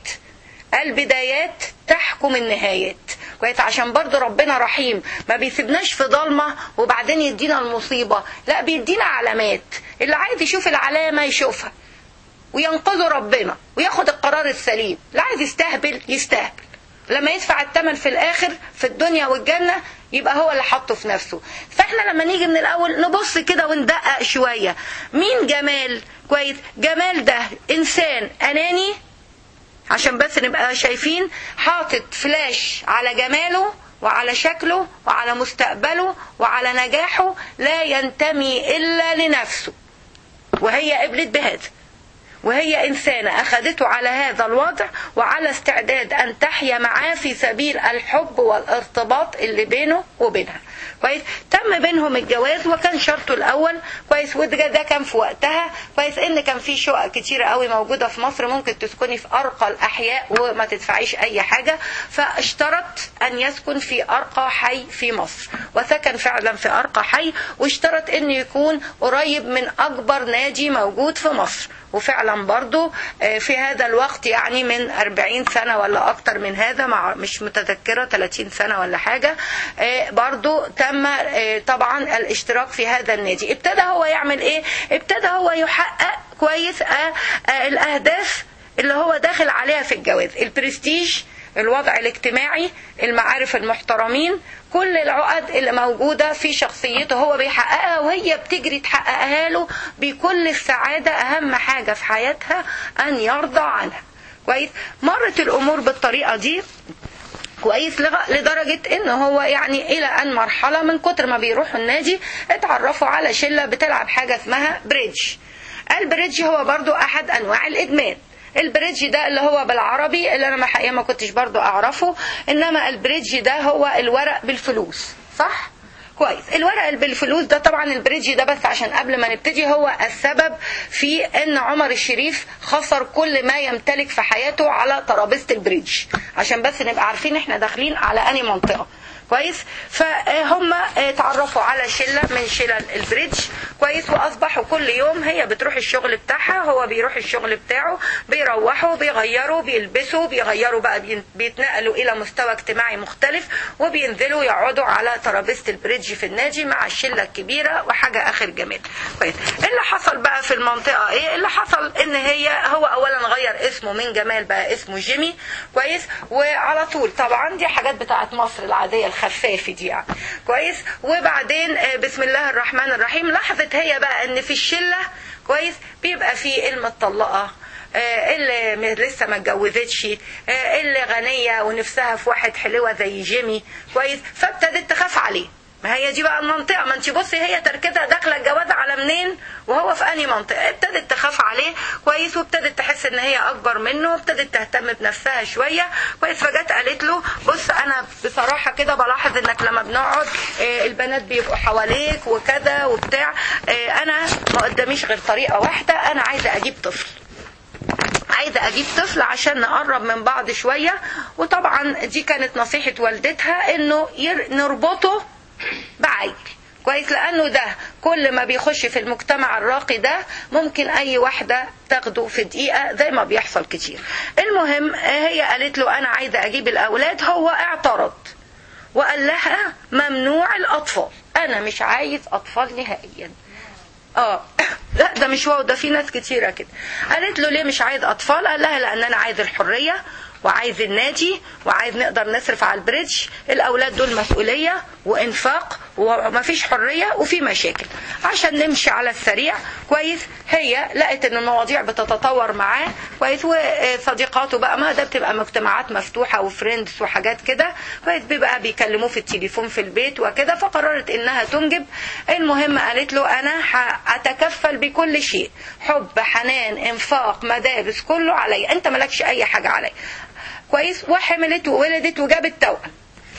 البدايات تحكم النهايات كويس عشان برضو ربنا رحيم ما بيسيبناش في ضلمة وبعدين يدينا المصيبة لا بيدينا علامات اللي عايز يشوف العلامة يشوفها وينقذه ربنا وياخد القرار السليم اللي عايز يستهبل يستهبل لما يدفع الثمن في الاخر في الدنيا والجنة يبقى هو اللي حطه في نفسه فاحنا لما نيجي من الاول نبص كده وندقق شوية مين جمال كويس جمال ده انسان اناني عشان بس نبقى شايفين حاطط فلاش على جماله وعلى شكله وعلى مستقبله وعلى نجاحه لا ينتمي إلا لنفسه وهي قبلت بهذا وهي إنسانة أخذته على هذا الوضع وعلى استعداد أن تحيا معاه في سبيل الحب والارتباط اللي بينه وبينها كويس تم بينهم الجواز وكان شرطه الأول كويس وده ده كان في وقتها كويس إن كان في شقق كتيرة قوي موجودة في مصر ممكن تسكني في أرقى الأحياء وما تدفعيش أي حاجة فاشترط أن يسكن في أرقى حي في مصر وسكن فعلا في أرقى حي واشترط أن يكون قريب من أكبر نادي موجود في مصر وفعلا برضو في هذا الوقت يعني من 40 سنة ولا أكتر من هذا مع مش متذكرة 30 سنة ولا حاجة برضو تم طبعا الاشتراك في هذا النادي ابتدى هو يعمل ايه ابتدى هو يحقق كويس الأهداف اللي هو داخل عليها في الجواز البرستيج الوضع الاجتماعي المعارف المحترمين كل العقد اللي موجودة في شخصيته هو بيحققها وهي بتجري تحققها له بكل السعادة أهم حاجة في حياتها أن يرضى عنها كويس مرت الأمور بالطريقة دي كويس لدرجة ان هو يعني الى ان مرحلة من كتر ما بيروحوا النادي اتعرفوا على شلة بتلعب حاجة اسمها بريدج البريدج هو برضو احد انواع الادمان البريدج ده اللي هو بالعربي اللي انا حقيقة ما كنتش برضو اعرفه انما البريدج ده هو الورق بالفلوس صح كويس الورق بالفلوس ده طبعا البريدج ده بس عشان قبل ما نبتدي هو السبب في ان عمر الشريف خسر كل ما يمتلك في حياته على ترابيزه البريدج عشان بس نبقى عارفين احنا داخلين على اني منطقه كويس فهم اتعرفوا على شله من شلل البريدج كويس واصبحوا كل يوم هي بتروح الشغل بتاعها هو بيروح الشغل بتاعه بيروحوا بيغيروا بيلبسوا بيغيروا بقى بين- بيتنقلوا الى مستوى اجتماعي مختلف وبينزلوا يقعدوا على ترابيزه البريدج في النادي مع الشله الكبيره وحاجه اخر جمال كويس إيه اللي حصل بقى في المنطقه ايه اللي حصل ان هي هو اولا غير اسمه من جمال بقى اسمه جيمي كويس وعلى طول طبعا دي حاجات بتاعت مصر العاديه الخفافه دي يعني كويس وبعدين آه، بسم الله الرحمن الرحيم لاحظت هي بقى ان في الشله كويس بيبقى في المطلقه آه، اللي م- لسه ما اتجوزتش آه، اللي غنيه ونفسها في واحد حلوه زي جيمي كويس فابتدت تخاف عليه ما هي دي بقى المنطقه ما انت بصي هي تركتها داخله الجواز على منين وهو في انهي منطقه ابتدت تخاف عليه كويس وابتدت تحس ان هي اكبر منه وابتدت تهتم بنفسها شويه كويس فجت قالت له بص انا بصراحه كده بلاحظ انك لما بنقعد آه، البنات بيبقوا حواليك وكذا وبتاع آه، انا ما قداميش غير طريقه واحده انا عايزه اجيب طفل عايزه اجيب طفل عشان نقرب من بعض شويه وطبعا دي كانت نصيحه والدتها انه ير- نربطه بعيل كويس لانه ده كل ما بيخش في المجتمع الراقي ده ممكن اي واحده تاخده في دقيقه زي ما بيحصل كتير المهم هي قالت له انا عايزه اجيب الاولاد هو اعترض وقال لها ممنوع الاطفال انا مش عايز اطفال نهائيا اه لا ده مش واو ده في ناس كتيرة كده قالت له ليه مش عايز اطفال قال لها لان انا عايز الحرية وعايز النادي وعايز نقدر نصرف على البريدج الاولاد دول مسؤولية وانفاق ومفيش حرية وفي مشاكل عشان نمشي على السريع كويس هي لقت ان المواضيع بتتطور معاه كويس وصديقاته بقى ما ده بتبقى مجتمعات مفتوحة وفريندز وحاجات كده كويس بيبقى بيكلموه في التليفون في البيت وكده فقررت انها تنجب المهم قالت له انا هتكفل بكل شيء حب حنان انفاق مدارس كله عليا انت مالكش اي حاجة عليا كويس وحملت وولدت وجابت توأم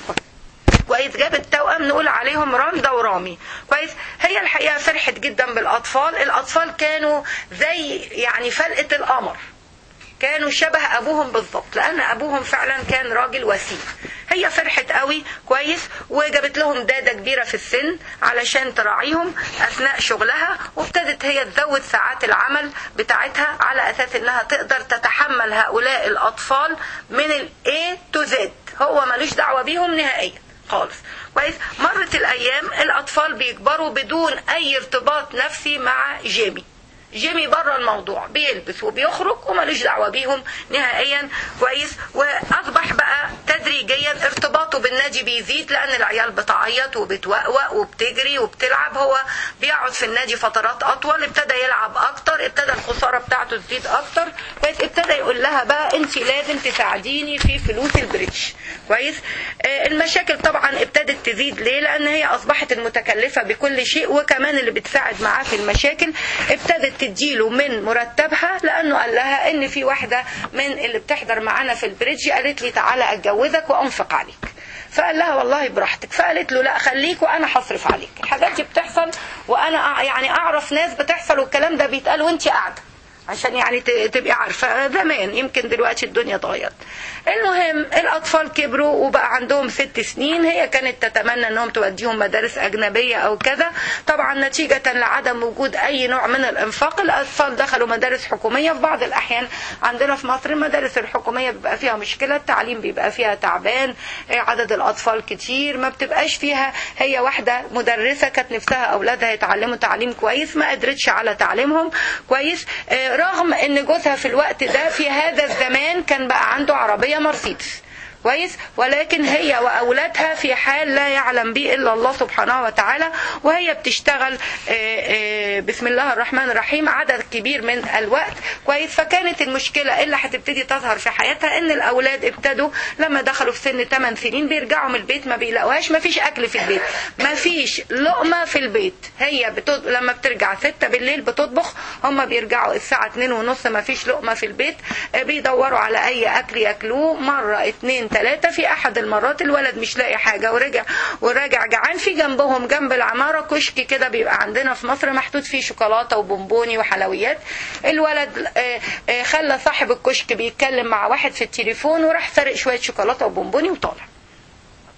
كويس جابت توأم نقول عليهم رامدة ورامي كويس هي الحقيقة فرحت جدا بالأطفال الأطفال كانوا زي يعني فلقة القمر كانوا شبه ابوهم بالظبط لان ابوهم فعلا كان راجل وسيم هي فرحت قوي كويس وجابت لهم داده كبيره في السن علشان تراعيهم اثناء شغلها وابتدت هي تزود ساعات العمل بتاعتها على اساس انها تقدر تتحمل هؤلاء الاطفال من الاي تو زد هو ملوش دعوه بيهم نهائيا خالص كويس مرت الايام الاطفال بيكبروا بدون اي ارتباط نفسي مع جيمي جيمي بره الموضوع بيلبس وبيخرج ومالوش دعوه بيهم نهائيا كويس واصبح بقى تدريجيا ارتباطه بالنادي بيزيد لان العيال بتعيط وبتوقوق وبتجري وبتلعب هو بيقعد في النادي فترات اطول ابتدى يلعب اكتر ابتدى الخساره بتاعته تزيد اكتر كويس ابتدى يقول لها بقى انت لازم تساعديني في فلوس البريدج كويس آه المشاكل طبعا ابتدت تزيد ليه لان هي اصبحت المتكلفه بكل شيء وكمان اللي بتساعد معاه في المشاكل ابتدت تديله من مرتبها لانه قال لها ان في واحده من اللي بتحضر معانا في البريدج قالت لي تعالى اتجوزك وانفق عليك فقال لها والله براحتك فقالت له لا خليك وانا هصرف عليك الحاجات دي بتحصل وانا يعني اعرف ناس بتحصل والكلام ده بيتقال وانت قاعده عشان يعني تبقي عارفه زمان يمكن دلوقتي الدنيا اتغيرت المهم الاطفال كبروا وبقى عندهم ست سنين هي كانت تتمنى انهم توديهم مدارس اجنبيه او كذا طبعا نتيجه لعدم وجود اي نوع من الانفاق الاطفال دخلوا مدارس حكوميه في بعض الاحيان عندنا في مصر المدارس الحكوميه بيبقى فيها مشكله التعليم بيبقى فيها تعبان عدد الاطفال كتير ما بتبقاش فيها هي واحده مدرسه كانت نفسها اولادها يتعلموا تعليم كويس ما قدرتش على تعليمهم كويس رغم ان جوزها في الوقت ده في هذا الزمان كان بقى عنده عربيه مرسيدس كويس ولكن هي واولادها في حال لا يعلم به الا الله سبحانه وتعالى وهي بتشتغل بسم الله الرحمن الرحيم عدد كبير من الوقت كويس فكانت المشكله اللي هتبتدي تظهر في حياتها ان الاولاد ابتدوا لما دخلوا في سن 8 سنين بيرجعوا من البيت ما بيلاقوهاش ما فيش اكل في البيت ما فيش لقمه في البيت هي بتط... لما بترجع 6 بالليل بتطبخ هم بيرجعوا الساعه 2 ونص ما فيش لقمه في البيت بيدوروا على اي اكل ياكلوه مره اتنين ثلاثة في أحد المرات الولد مش لاقي حاجة ورجع وراجع جعان في جنبهم جنب العمارة كشك كده بيبقى عندنا في مصر محطوط فيه شوكولاتة وبونبوني وحلويات الولد خلى صاحب الكشك بيتكلم مع واحد في التليفون وراح سرق شوية شوكولاتة وبونبوني وطالع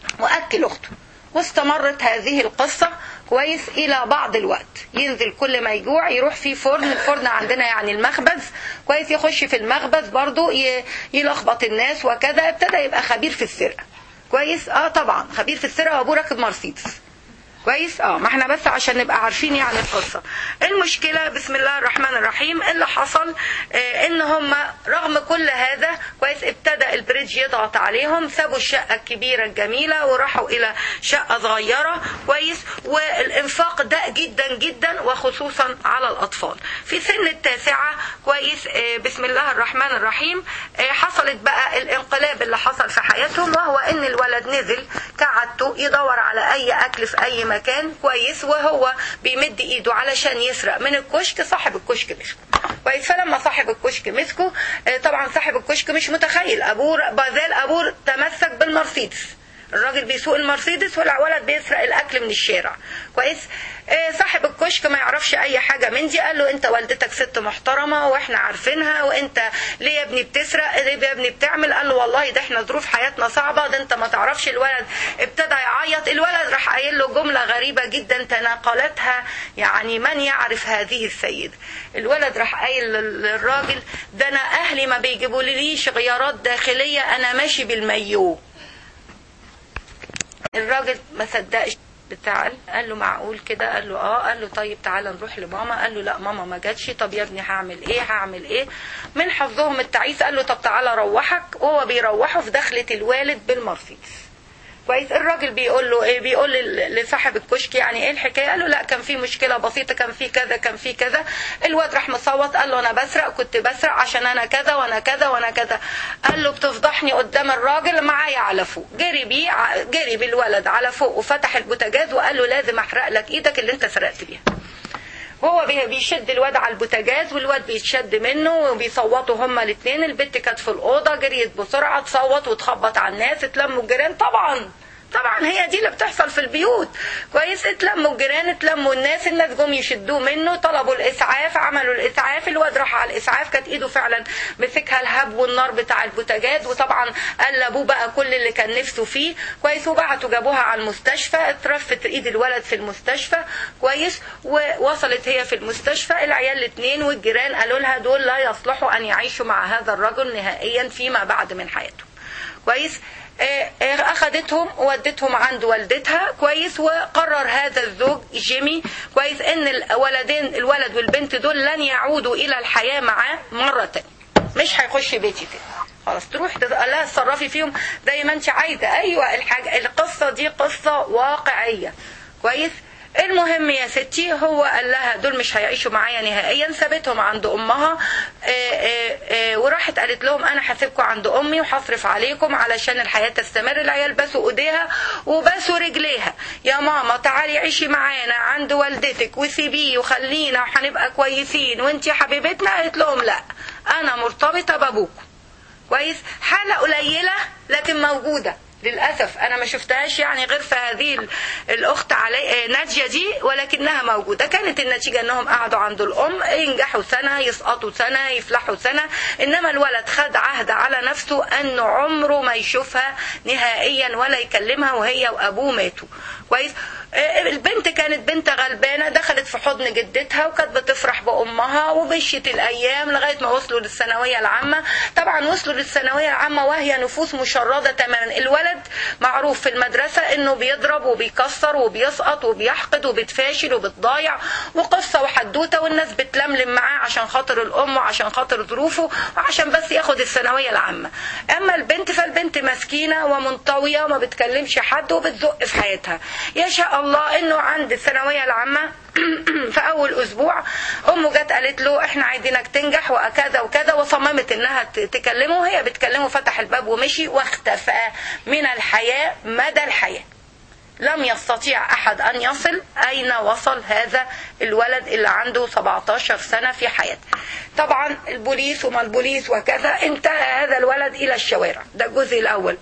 واكل اخته واستمرت هذه القصة كويس إلى بعض الوقت ينزل كل ما يجوع يروح في فرن الفرن عندنا يعني المخبز كويس يخش في المخبز برضو ي- يلخبط الناس وكذا ابتدى يبقى خبير في السرقة كويس اه طبعا خبير في السرقة وابوه راكب مرسيدس كويس اه ما احنا بس عشان نبقى عارفين يعني القصه المشكله بسم الله الرحمن الرحيم اللي حصل آه ان هم رغم كل هذا كويس ابتدى البريدج يضغط عليهم سابوا الشقه الكبيره الجميله وراحوا الى شقه صغيره كويس والانفاق ده جدا جدا وخصوصا على الاطفال في سن التاسعه كويس آه بسم الله الرحمن الرحيم آه حصلت بقى الانقلاب اللي حصل في حياتهم وهو ان الولد نزل كعادته يدور على اي اكل في اي مكان كويس وهو بيمد ايده علشان يسرق من الكشك صاحب الكشك مسكه كويس فلما صاحب الكشك مسكه آه، طبعا صاحب الكشك مش متخيل ابوه بازال ابوه تمسك بالمرسيدس الراجل بيسوق المرسيدس والولد بيسرق الاكل من الشارع كويس آه، صاحب الكشك ما يعرفش اي حاجه من دي قال له انت والدتك ست محترمه واحنا عارفينها وانت ليه يا ابني بتسرق ليه يا ابني بتعمل قال له والله ده احنا ظروف حياتنا صعبه ده انت ما تعرفش الولد ابتدى يعيط الولد راح قايل له جمله غريبه جدا تناقلتها يعني من يعرف هذه السيده الولد راح قايل لل- للراجل ده انا اهلي ما بيجيبوا ليش غيارات داخليه انا ماشي بالمايوه الراجل ما صدقش بتاع قال له معقول كده قال له اه قال له طيب تعالى نروح لماما قال له لا ماما ما جاتش طب يا ابني هعمل ايه هعمل ايه من حظهم التعيس قال له طب تعالى روحك وهو بيروحه في دخلة الوالد بالمرسيدس كويس الراجل بيقول له ايه بيقول لل- لصاحب الكشك يعني ايه الحكايه قال له لا كان في مشكله بسيطه كان في كذا كان في كذا الواد راح مصوت قال له انا بسرق كنت بسرق عشان انا كذا وانا كذا وانا كذا قال له بتفضحني قدام الراجل معايا على فوق جري بيه ع- جري بالولد على فوق وفتح البوتاجاز وقال له لازم احرق لك ايدك اللي انت سرقت بيها وهو بي- بيشد الواد على البوتاجاز والواد بيتشد منه وبيصوتوا هما الاثنين البت كانت في الاوضه جريت بسرعه تصوت وتخبط على الناس اتلموا الجيران طبعا طبعا هي دي اللي بتحصل في البيوت كويس اتلموا الجيران اتلموا الناس الناس جم يشدوه منه طلبوا الاسعاف عملوا الاسعاف الواد راح على الاسعاف كانت ايده فعلا مسكها الهب والنار بتاع البوتاجاز وطبعا قال لابوه بقى كل اللي كان نفسه فيه كويس وبعتوا جابوها على المستشفى اترفت ايد الولد في المستشفى كويس ووصلت هي في المستشفى العيال الاثنين والجيران قالوا لها دول لا يصلحوا ان يعيشوا مع هذا الرجل نهائيا فيما بعد من حياتهم كويس آه، آه، اخدتهم وودتهم عند والدتها كويس وقرر هذا الزوج جيمي كويس ان الولدين الولد والبنت دول لن يعودوا الى الحياه معاه مره تانية مش هيخش بيتي تاني خلاص تروح تز- قال لها اتصرفي فيهم زي ما انت عايزه ايوه الحاجه القصه دي قصه واقعيه كويس المهم يا ستي هو قال لها دول مش هيعيشوا معايا نهائيا سابتهم عند امها آه، آه، آه، وراحت قالت لهم انا هسيبكم عند امي وهصرف عليكم علشان الحياه تستمر العيال بسوا ايديها وبسوا رجليها يا ماما تعالي عيشي معانا عند والدتك وسيبيه وخلينا وهنبقى كويسين وانت يا حبيبتنا قالت لهم لا انا مرتبطه بابوكم كويس حالة قليلة لكن موجودة للأسف أنا ما شفتهاش يعني غير في هذه ال- الأخت علي آه، نادية دي ولكنها موجودة كانت النتيجة أنهم قعدوا عند الأم ينجحوا سنة يسقطوا سنة يفلحوا سنة إنما الولد خد عهد على نفسه أنه عمره ما يشوفها نهائيا ولا يكلمها وهي وأبوه ماتوا كويس آه، البنت كانت بنت غلبانة دخلت في حضن جدتها وكانت بتفرح بأمها ومشيت الأيام لغاية ما وصلوا للثانوية العامة طبعا وصلوا للثانوية العامة وهي نفوس مشردة تماما الولد معروف في المدرسة انه بيضرب وبيكسر وبيسقط وبيحقد وبيتفاشل وبتضايع وقصة وحدوتة والناس بتلملم معاه عشان خاطر الأم وعشان خاطر ظروفه وعشان بس ياخد الثانوية العامة أما البنت فالبنت مسكينة ومنطوية وما بتكلمش حد وبتزق في حياتها يشاء الله انه عند الثانوية العامة في اول اسبوع امه جت قالت له احنا عايزينك تنجح وكذا وكذا وصممت انها ت- تكلمه وهي بتكلمه فتح الباب ومشي واختفى من الحياة مدى الحياة لم يستطيع احد ان يصل اين وصل هذا الولد اللي عنده 17 سنة في حياته طبعا البوليس وما البوليس وكذا انتهى هذا الولد الى الشوارع ده الجزء الاول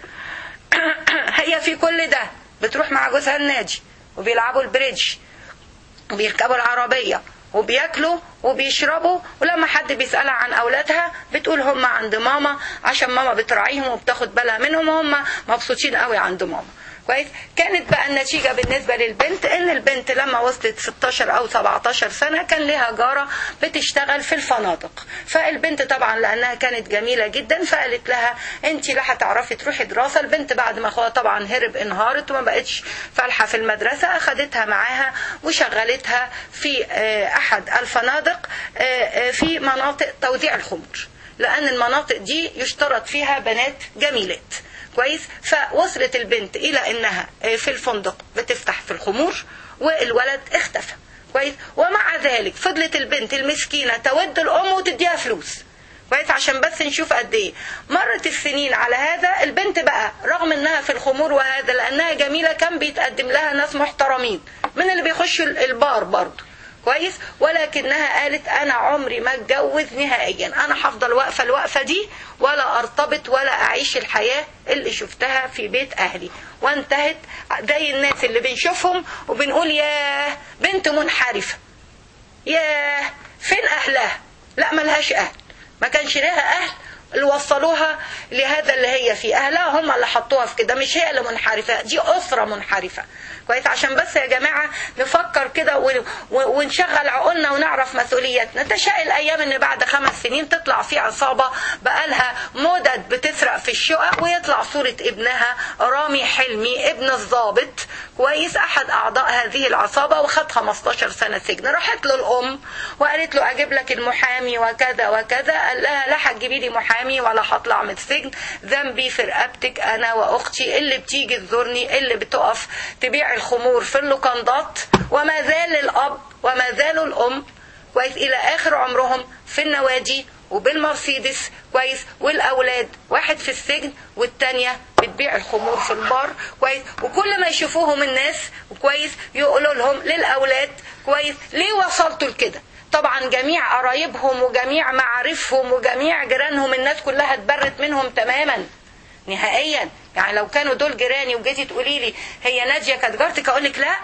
هي في كل ده بتروح مع جوزها النادي وبيلعبوا البريدج وبيركبوا العربية وبياكلوا وبيشربوا ولما حد بيسألها عن أولادها بتقول هم عند ماما عشان ماما بتراعيهم وبتاخد بالها منهم وهم مبسوطين قوي عند ماما كويس كانت بقى النتيجة بالنسبة للبنت ان البنت لما وصلت 16 او 17 سنة كان لها جارة بتشتغل في الفنادق فالبنت طبعا لانها كانت جميلة جدا فقالت لها انت لا هتعرفي تروحي دراسة البنت بعد ما اخوها طبعا هرب انهارت وما بقتش فالحة في المدرسة اخدتها معاها وشغلتها في آه، احد الفنادق آه، آه، في مناطق توزيع الخمور لان المناطق دي يشترط فيها بنات جميلات كويس فوصلت البنت الى انها في الفندق بتفتح في الخمور والولد اختفى كويس ومع ذلك فضلت البنت المسكينه تود الام وتديها فلوس كويس عشان بس نشوف قد ايه مرت السنين على هذا البنت بقى رغم انها في الخمور وهذا لانها جميله كان بيتقدم لها ناس محترمين من اللي بيخشوا البار برضه كويس ولكنها قالت انا عمري ما اتجوز نهائيا انا هفضل واقفه الوقفه دي ولا ارتبط ولا اعيش الحياه اللي شفتها في بيت اهلي وانتهت زي الناس اللي بنشوفهم وبنقول ياه بنت منحرفه ياه فين اهلها لا ملهاش اهل ما كانش لها اهل اللي وصلوها لهذا اللي هي فيه اهلها هم اللي حطوها في كده مش هي اللي منحرفه دي اسره منحرفه كويس عشان بس يا جماعه نفكر كده ون- و- ونشغل عقولنا ونعرف مسؤولياتنا تشاء الايام ان بعد خمس سنين تطلع في عصابه بقالها مدد بتسرق في الشقق ويطلع صوره ابنها رامي حلمي ابن الضابط كويس احد اعضاء هذه العصابه وخد 15 سنه سجن راحت له الام وقالت له اجيب لك المحامي وكذا وكذا قال لها لا هتجيبي لي محامي ولا هطلع من السجن ذنبي في رقبتك انا واختي اللي بتيجي تزورني اللي بتقف تبيع الخمور في اللوكندات وما زال الاب وما زالوا الام كويس الى اخر عمرهم في النوادي وبالمرسيدس كويس والاولاد واحد في السجن والتانية بتبيع الخمور في البار كويس وكل ما يشوفوهم الناس كويس يقولوا لهم للاولاد كويس ليه وصلتوا لكده طبعا جميع قرايبهم وجميع معارفهم وجميع جيرانهم الناس كلها اتبرت منهم تماما نهائيا يعني لو كانوا دول جيراني وجيتي تقولي لي هي ناديه كانت جارتك اقول لك لا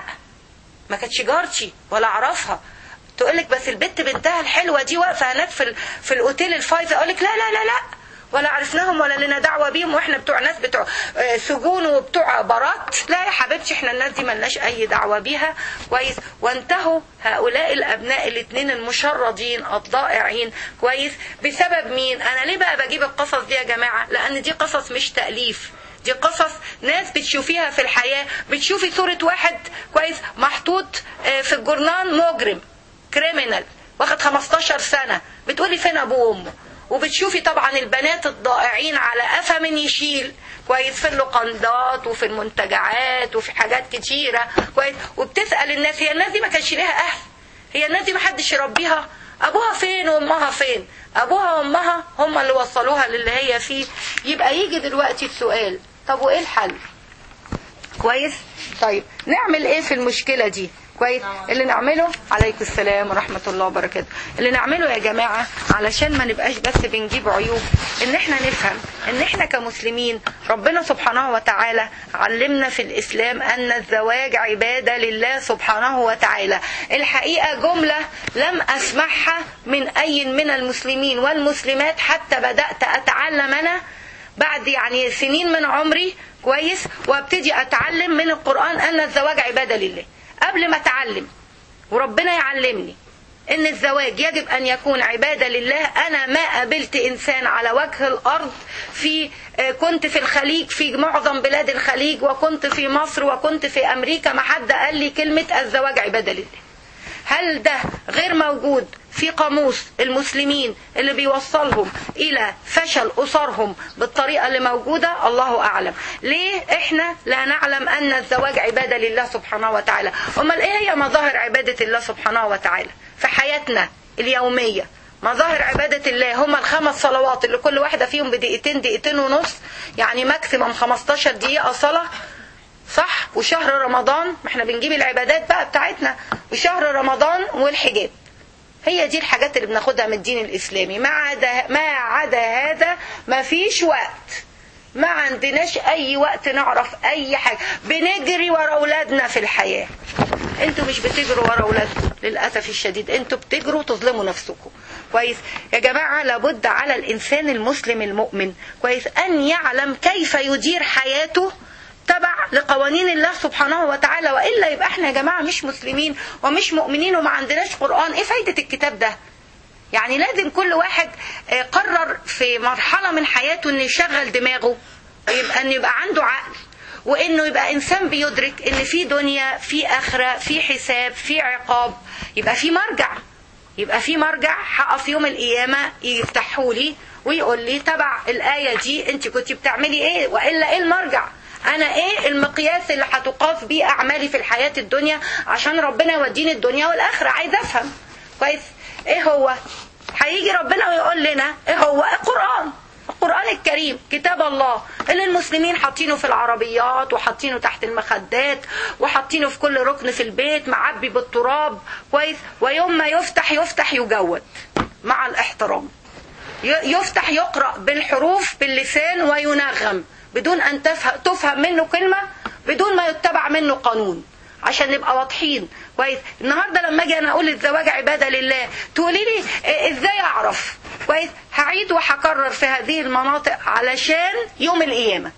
ما كانتش جارتي ولا اعرفها تقول لك بس البت بنتها الحلوه دي واقفه هناك في ال- في الاوتيل الفايف اقول لك لا لا لا لا ولا عرفناهم ولا لنا دعوه بيهم واحنا بتوع ناس بتوع آه، سجون وبتوع بارات لا يا حبيبتي احنا الناس دي ملناش اي دعوه بيها كويس وانتهوا هؤلاء الابناء الاثنين المشردين الضائعين كويس بسبب مين انا ليه بقى بجيب القصص دي يا جماعه لان دي قصص مش تاليف دي قصص ناس بتشوفيها في الحياة بتشوفي صورة واحد كويس محطوط آه، في الجورنال مجرم كريمنال واخد 15 سنة بتقولي فين أبوه وأمه وبتشوفي طبعا البنات الضائعين على قفا من يشيل كويس في اللوكندات وفي المنتجعات وفي حاجات كتيرة كويس وبتسأل الناس هي الناس دي ما كانش ليها أهل هي الناس دي ما حدش يربيها ابوها فين وامها فين ابوها وامها هم اللي وصلوها للي هي فيه يبقى يجي دلوقتي السؤال طب وايه الحل كويس طيب نعمل ايه في المشكله دي كويس اللي نعمله عليكم السلام ورحمه الله وبركاته اللي نعمله يا جماعه علشان ما نبقاش بس بنجيب عيوب ان احنا نفهم ان احنا كمسلمين ربنا سبحانه وتعالى علمنا في الاسلام ان الزواج عباده لله سبحانه وتعالى الحقيقه جمله لم اسمعها من اي من المسلمين والمسلمات حتى بدات اتعلم انا بعد يعني سنين من عمري كويس وابتدي اتعلم من القران ان الزواج عباده لله قبل ما اتعلم وربنا يعلمني ان الزواج يجب ان يكون عباده لله انا ما قابلت انسان على وجه الارض في آه، كنت في الخليج في معظم بلاد الخليج وكنت في مصر وكنت في امريكا ما حد قال لي كلمه الزواج عباده لله هل ده غير موجود في قاموس المسلمين اللي بيوصلهم الى فشل اسرهم بالطريقه اللي موجوده الله اعلم ليه احنا لا نعلم ان الزواج عباده لله سبحانه وتعالى امال ايه هي مظاهر عباده الله سبحانه وتعالى في حياتنا اليوميه مظاهر عبادة الله هما الخمس صلوات اللي كل واحدة فيهم بدقيقتين دقيقتين ونص يعني ماكسيمم 15 دقيقة صلاة صح وشهر رمضان ما احنا بنجيب العبادات بقى بتاعتنا وشهر رمضان والحجاب هي دي الحاجات اللي بناخدها من الدين الاسلامي ما عدا ما عدا هذا ما فيش وقت ما عندناش اي وقت نعرف اي حاجه بنجري ورا اولادنا في الحياه انتوا مش بتجروا ورا اولادكم للاسف الشديد انتوا بتجروا تظلموا نفسكم كويس يا جماعه لابد على الانسان المسلم المؤمن كويس ان يعلم كيف يدير حياته تبع لقوانين الله سبحانه وتعالى والا يبقى احنا يا جماعه مش مسلمين ومش مؤمنين وما عندناش قران ايه فايده الكتاب ده يعني لازم كل واحد آه، قرر في مرحله من حياته انه يشغل دماغه يبقى انه يبقى عنده عقل وانه يبقى انسان بيدرك ان في دنيا في اخره في حساب في عقاب يبقى في مرجع يبقى في مرجع هقف يوم القيامه يفتحوا لي ويقول لي تبع الايه دي انت كنت بتعملي ايه والا ايه المرجع انا ايه المقياس اللي هتقاس بيه اعمالي في الحياه الدنيا عشان ربنا يوديني الدنيا والاخره عايز افهم كويس ايه هو هيجي ربنا ويقول لنا ايه هو القران القرآن الكريم كتاب الله اللي المسلمين حاطينه في العربيات وحاطينه تحت المخدات وحاطينه في كل ركن في البيت معبي بالتراب كويس ويوم ما يفتح يفتح يجود مع الاحترام ي- يفتح يقرأ بالحروف باللسان وينغم بدون أن تفهم, تفهم منه كلمة بدون ما يتبع منه قانون عشان نبقى واضحين كويس النهارده لما اجي انا اقول الزواج عباده لله تقولي لي إيه- ازاي اعرف كويس هعيد وهكرر في هذه المناطق علشان يوم القيامه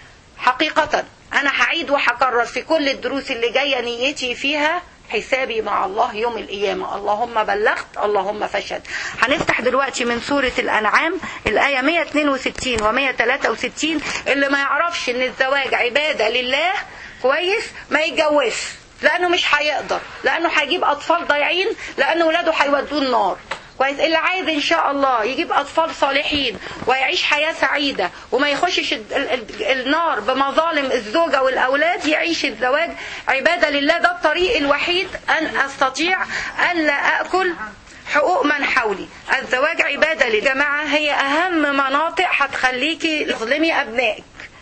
حقيقة أنا هعيد وهكرر في كل الدروس اللي جاية نيتي فيها حسابي مع الله يوم القيامة اللهم بلغت اللهم فشهد هنفتح دلوقتي من سورة الأنعام الآية 162 و 163 اللي ما يعرفش إن الزواج عبادة لله كويس ما يتجوزش لأنه مش هيقدر لأنه هيجيب أطفال ضايعين لأن ولاده هيودوه النار كويس اللي عايز ان شاء الله يجيب اطفال صالحين ويعيش حياه سعيده وما يخشش ال- ال- ال- النار بمظالم الزوجه والاولاد يعيش الزواج عباده لله ده الطريق الوحيد ان استطيع ان لا اكل حقوق من حولي الزواج عباده لله يا جماعه هي اهم مناطق هتخليكي تظلمي ابنائك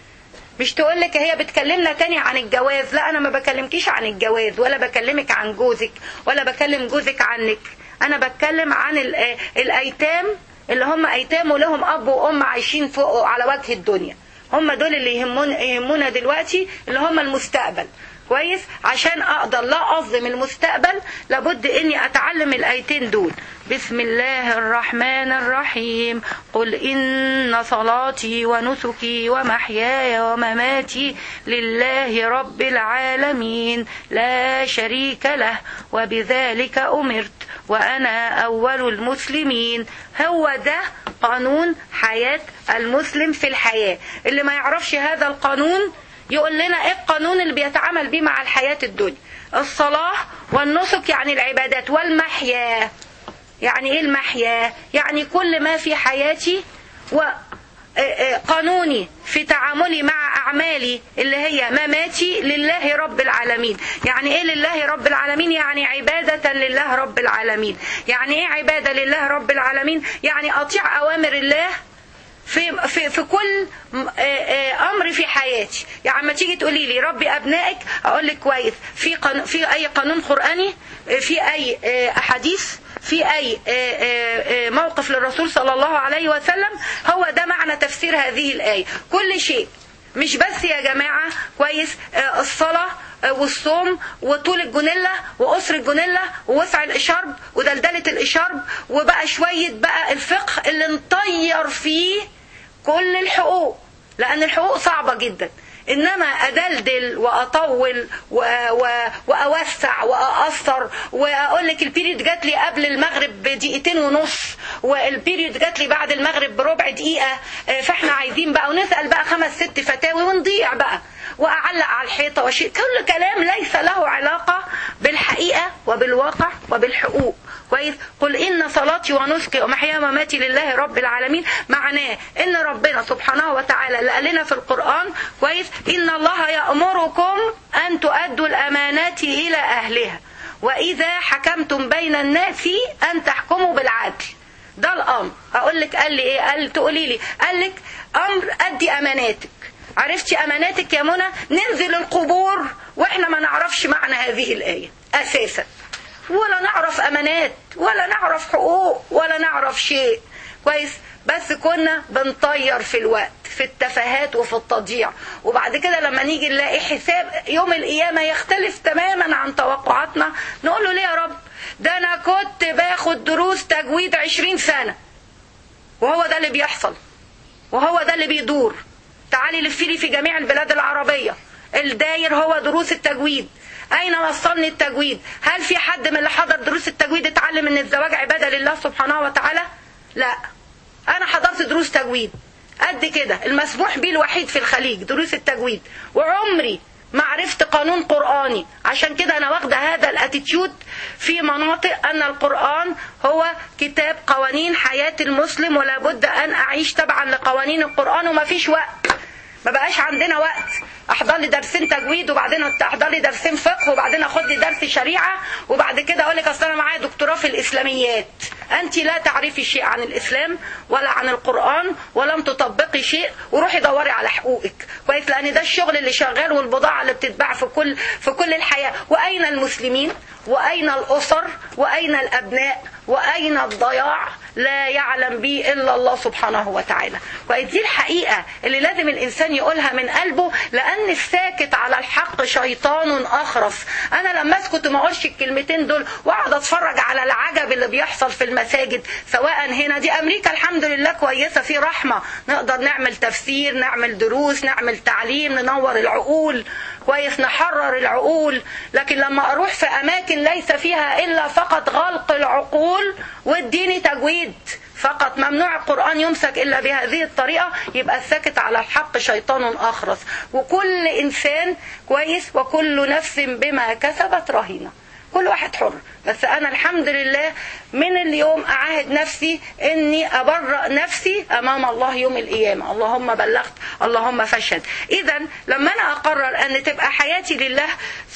مش تقول لك هي بتكلمنا تاني عن الجواز لا انا ما بكلمكيش عن الجواز ولا بكلمك عن جوزك ولا بكلم جوزك عنك انا بتكلم عن ال- الايتام اللي هم ايتام ولهم اب وام عايشين فوق على وجه الدنيا هم دول اللي يهمون يهمونا دلوقتي اللي هم المستقبل كويس عشان اقدر لا اظلم المستقبل لابد اني اتعلم الايتين دول بسم الله الرحمن الرحيم قل ان صلاتي ونسكي ومحياي ومماتي لله رب العالمين لا شريك له وبذلك امرت وانا اول المسلمين هو ده قانون حياه المسلم في الحياه اللي ما يعرفش هذا القانون يقول لنا ايه القانون اللي بيتعامل بيه مع الحياة الدنيا الصلاة والنسك يعني العبادات والمحيا يعني ايه المحيا يعني كل ما في حياتي و قانوني في تعاملي مع أعمالي اللي هي مماتي لله رب العالمين يعني إيه لله رب العالمين يعني عبادة لله رب العالمين يعني إيه عبادة لله رب العالمين يعني أطيع أوامر الله في في في كل امر في حياتي يعني لما تيجي تقولي لي ربي ابنائك اقول لك كويس في قانون في اي قانون قراني في اي احاديث في اي موقف للرسول صلى الله عليه وسلم هو ده معنى تفسير هذه الايه كل شيء مش بس يا جماعه كويس الصلاه والصوم وطول الجنيلا وقصر الجنيلا ووسع الاشارب ودلدله الاشارب وبقى شويه بقى الفقه اللي نطير فيه كل الحقوق لان الحقوق صعبه جدا انما ادلدل واطول و... و... واوسع واقصر واقول لك البيريود جات لي قبل المغرب بدقيقتين ونص والبيريود جات لي بعد المغرب بربع دقيقه فاحنا عايزين بقى ونسال بقى خمس ست فتاوي ونضيع بقى واعلق على الحيطه وشيء كل كلام ليس له علاقه بالحقيقه وبالواقع وبالحقوق كويس قل ان صلاتي ونسكي ومحياي ومماتي لله رب العالمين معناه ان ربنا سبحانه وتعالى اللي قال لنا في القران كويس ان الله يامركم ان تؤدوا الامانات الى اهلها واذا حكمتم بين الناس ان تحكموا بالعدل ده الامر اقول لك قال لي ايه قال تقولي لي قال لك امر ادي اماناتك عرفتي اماناتك يا منى ننزل القبور واحنا ما نعرفش معنى هذه الايه اساسا ولا نعرف امانات ولا نعرف حقوق ولا نعرف شيء كويس بس كنا بنطير في الوقت في التفاهات وفي التضييع وبعد كده لما نيجي نلاقي حساب يوم القيامه يختلف تماما عن توقعاتنا نقول له ليه يا رب ده انا كنت باخد دروس تجويد عشرين سنه وهو ده اللي بيحصل وهو ده اللي بيدور تعالي لفي لي في جميع البلاد العربيه الداير هو دروس التجويد أين وصلني التجويد هل في حد من اللي حضر دروس التجويد اتعلم ان الزواج عبادة لله سبحانه وتعالى لا أنا حضرت دروس تجويد قد كده المسموح بيه الوحيد في الخليج دروس التجويد وعمري ما عرفت قانون قرآني عشان كده أنا واخدة هذا الاتيتيود في مناطق أن القرآن هو كتاب قوانين حياة المسلم ولا بد أن أعيش تبعا لقوانين القرآن وما فيش وقت ما بقاش عندنا وقت احضر لي درسين تجويد وبعدين احضر لي درسين فقه وبعدين اخد لي درس شريعه وبعد كده اقول لك اصل انا معايا دكتوراه في الاسلاميات انت لا تعرفي شيء عن الاسلام ولا عن القران ولم تطبقي شيء وروحي دوري على حقوقك كويس لان ده الشغل اللي شغال والبضاعه اللي بتتباع في كل في كل الحياه واين المسلمين واين الاسر واين الابناء واين الضياع لا يعلم به الا الله سبحانه وتعالى ودي الحقيقه اللي لازم الانسان يقولها من قلبه لان الساكت على الحق شيطان اخرس انا لما اسكت وما اقولش الكلمتين دول واقعد اتفرج على العجب اللي بيحصل في المساجد سواء هنا دي امريكا الحمد لله كويسه في رحمه نقدر نعمل تفسير نعمل دروس نعمل تعليم ننور العقول كويس نحرر العقول لكن لما اروح في اماكن ليس فيها الا فقط غلق العقول واديني تجويد فقط ممنوع القرآن يمسك إلا بهذه الطريقة يبقى الساكت على الحق شيطان آخرس وكل إنسان كويس وكل نفس بما كسبت رهينة كل واحد حر بس انا الحمد لله من اليوم اعاهد نفسي اني ابرأ نفسي امام الله يوم القيامة اللهم بلغت اللهم فشهد اذا لما انا اقرر ان تبقى حياتي لله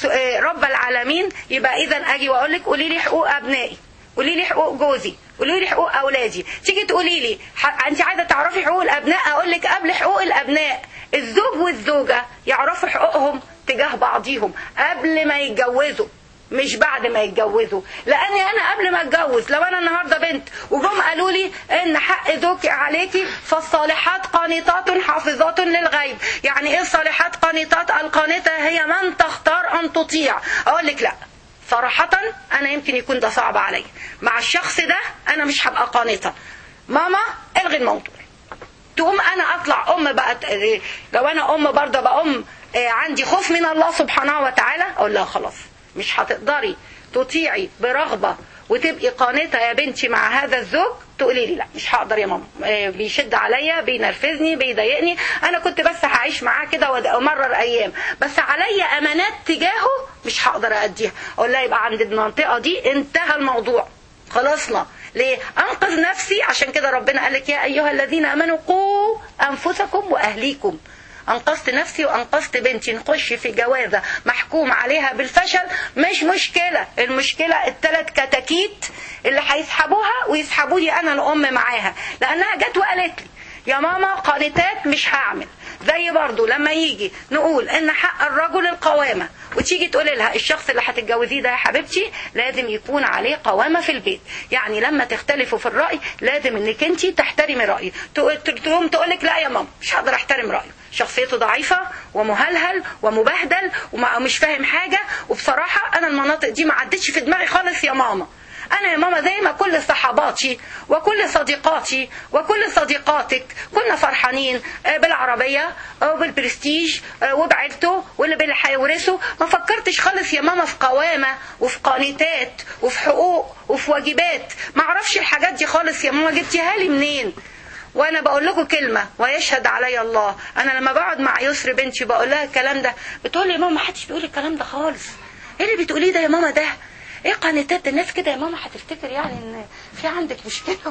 رب العالمين يبقى اذا اجي واقول لك قولي لي حقوق ابنائي قولي لي حقوق جوزي قولي لي حقوق اولادي تيجي تقولي لي انت عايزه تعرفي حقوق الابناء اقول لك قبل حقوق الابناء الزوج والزوجه يعرفوا حقوقهم تجاه بعضيهم قبل ما يتجوزوا مش بعد ما يتجوزوا لاني انا قبل ما اتجوز لو انا النهارده بنت وجم قالوا لي ان حق زوجك عليكي فالصالحات قانتات حافظات للغيب يعني ايه الصالحات قانتات القانته هي من تختار ان تطيع اقول لك لا صراحة أنا يمكن يكون ده صعب عليا مع الشخص ده أنا مش هبقى قانطة ماما الغي الموضوع تقوم أنا أطلع أم بقى لو أنا أم برضه بقى أم عندي خوف من الله سبحانه وتعالى أقول لها خلاص مش هتقدري تطيعي برغبة وتبقي قانطة يا بنتي مع هذا الزوج تقولي لي لا مش هقدر يا ماما بيشد عليا بينرفزني بيضايقني انا كنت بس هعيش معاه كده وامرر ايام بس عليا امانات تجاهه مش هقدر اديها اقول لها يبقى عند المنطقه دي انتهى الموضوع خلصنا ليه انقذ نفسي عشان كده ربنا قال لك يا ايها الذين امنوا قوا انفسكم واهليكم انقذت نفسي وانقذت بنتي نخش في جوازة محكوم عليها بالفشل مش مشكلة المشكلة الثلاث كتاكيت اللي هيسحبوها ويسحبوا لي انا الام معاها لانها جت وقالت لي يا ماما قانتات مش هعمل زي برضو لما يجي نقول ان حق الرجل القوامة وتيجي تقولي لها الشخص اللي هتتجوزيه ده يا حبيبتي لازم يكون عليه قوامة في البيت يعني لما تختلفوا في الرأي لازم انك انت تحترمي رأيه تقوم تقولك لا يا ماما مش هقدر احترم رأيه شخصيته ضعيفة ومهلهل ومبهدل ومش فاهم حاجة وبصراحة انا المناطق دي ما عدتش في دماغي خالص يا ماما انا يا ماما زي ما كل صحباتي وكل صديقاتي وكل صديقاتك كنا فرحانين بالعربية وبالبرستيج وبعيلته واللي باللي هيورثه ما فكرتش خالص يا ماما في قوامة وفي قانتات وفي حقوق وفي واجبات ما اعرفش الحاجات دي خالص يا ماما جبتيها لي منين وانا بقول لكم كلمة ويشهد علي الله انا لما بقعد مع يسر بنتي بقول لها الكلام ده بتقول لي يا ماما ما حدش بيقول الكلام ده خالص ايه اللي بتقوليه ده يا ماما ده ايه قانتات الناس كده يا ماما هتفتكر يعني ان في عندك مشكله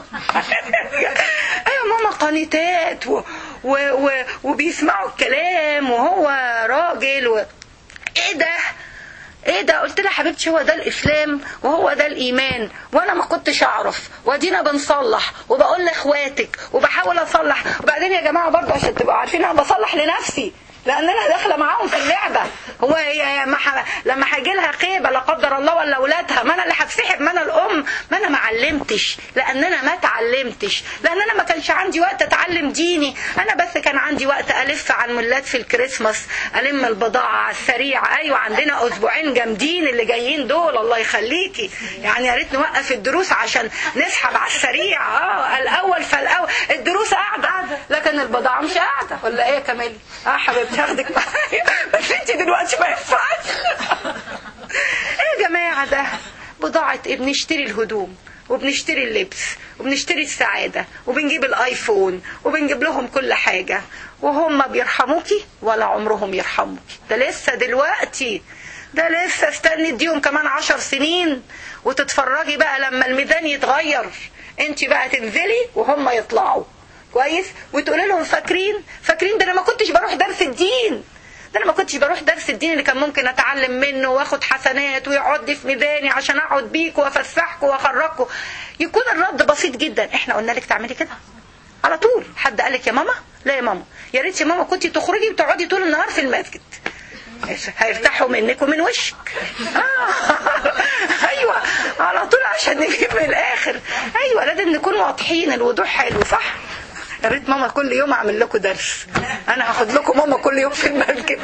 ايوه ماما قانتات و... و... و... وبيسمعوا الكلام وهو راجل و... ايه ده ايه ده قلت لها حبيبتي هو ده الاسلام وهو ده الايمان وانا ما كنتش اعرف وادينا بنصلح وبقول لاخواتك وبحاول اصلح وبعدين يا جماعه برضه عشان تبقوا عارفين انا بصلح لنفسي لان انا داخله معاهم في اللعبه هو هي ما ح... لما هيجي لها خيبه لا قدر الله ولا اولادها ما انا اللي هتسحب ما انا الام ما انا ما علمتش لان انا ما اتعلمتش لان انا ما كانش عندي وقت اتعلم ديني انا بس كان عندي وقت الف على المولات في الكريسماس الم البضاعه على السريع ايوه عندنا اسبوعين جامدين اللي جايين دول الله يخليكي يعني يا ريت نوقف الدروس عشان نسحب على السريع اه الاول فالاول الدروس قاعده لكن البضاعه مش قاعده ولا ايه يا كمال اه حبيبتي هاخدك معايا بس انت دلوقتي ما ينفعش ايه يا جماعه ده بضاعه ايه بنشتري الهدوم وبنشتري اللبس وبنشتري السعادة وبنجيب الايفون وبنجيب لهم كل حاجة وهم بيرحموكي ولا عمرهم يرحموكي ده لسه دلوقتي ده لسه استني اديهم كمان عشر سنين وتتفرجي بقى لما الميزان يتغير انت بقى تنزلي وهم يطلعوا كويس وتقولي لهم فاكرين فاكرين ده انا ما كنتش بروح درس الدين ده انا ما كنتش بروح درس الدين اللي كان ممكن اتعلم منه واخد حسنات ويقعد لي في ميداني عشان اقعد بيكوا وافسحكوا واخرجكوا يكون الرد بسيط جدا احنا قلنا لك تعملي كده على طول حد قالك يا ماما لا يا ماما يا ريت يا ماما كنت تخرجي وتقعدي طول النهار في المسجد هيرتاحوا منك ومن وشك آه. ايوه على طول عشان نجيب من الاخر ايوه لازم نكون واضحين الوضوح حلو صح يا ريت ماما كل يوم اعمل لكم درس انا هاخد لكم ماما كل يوم في المسجد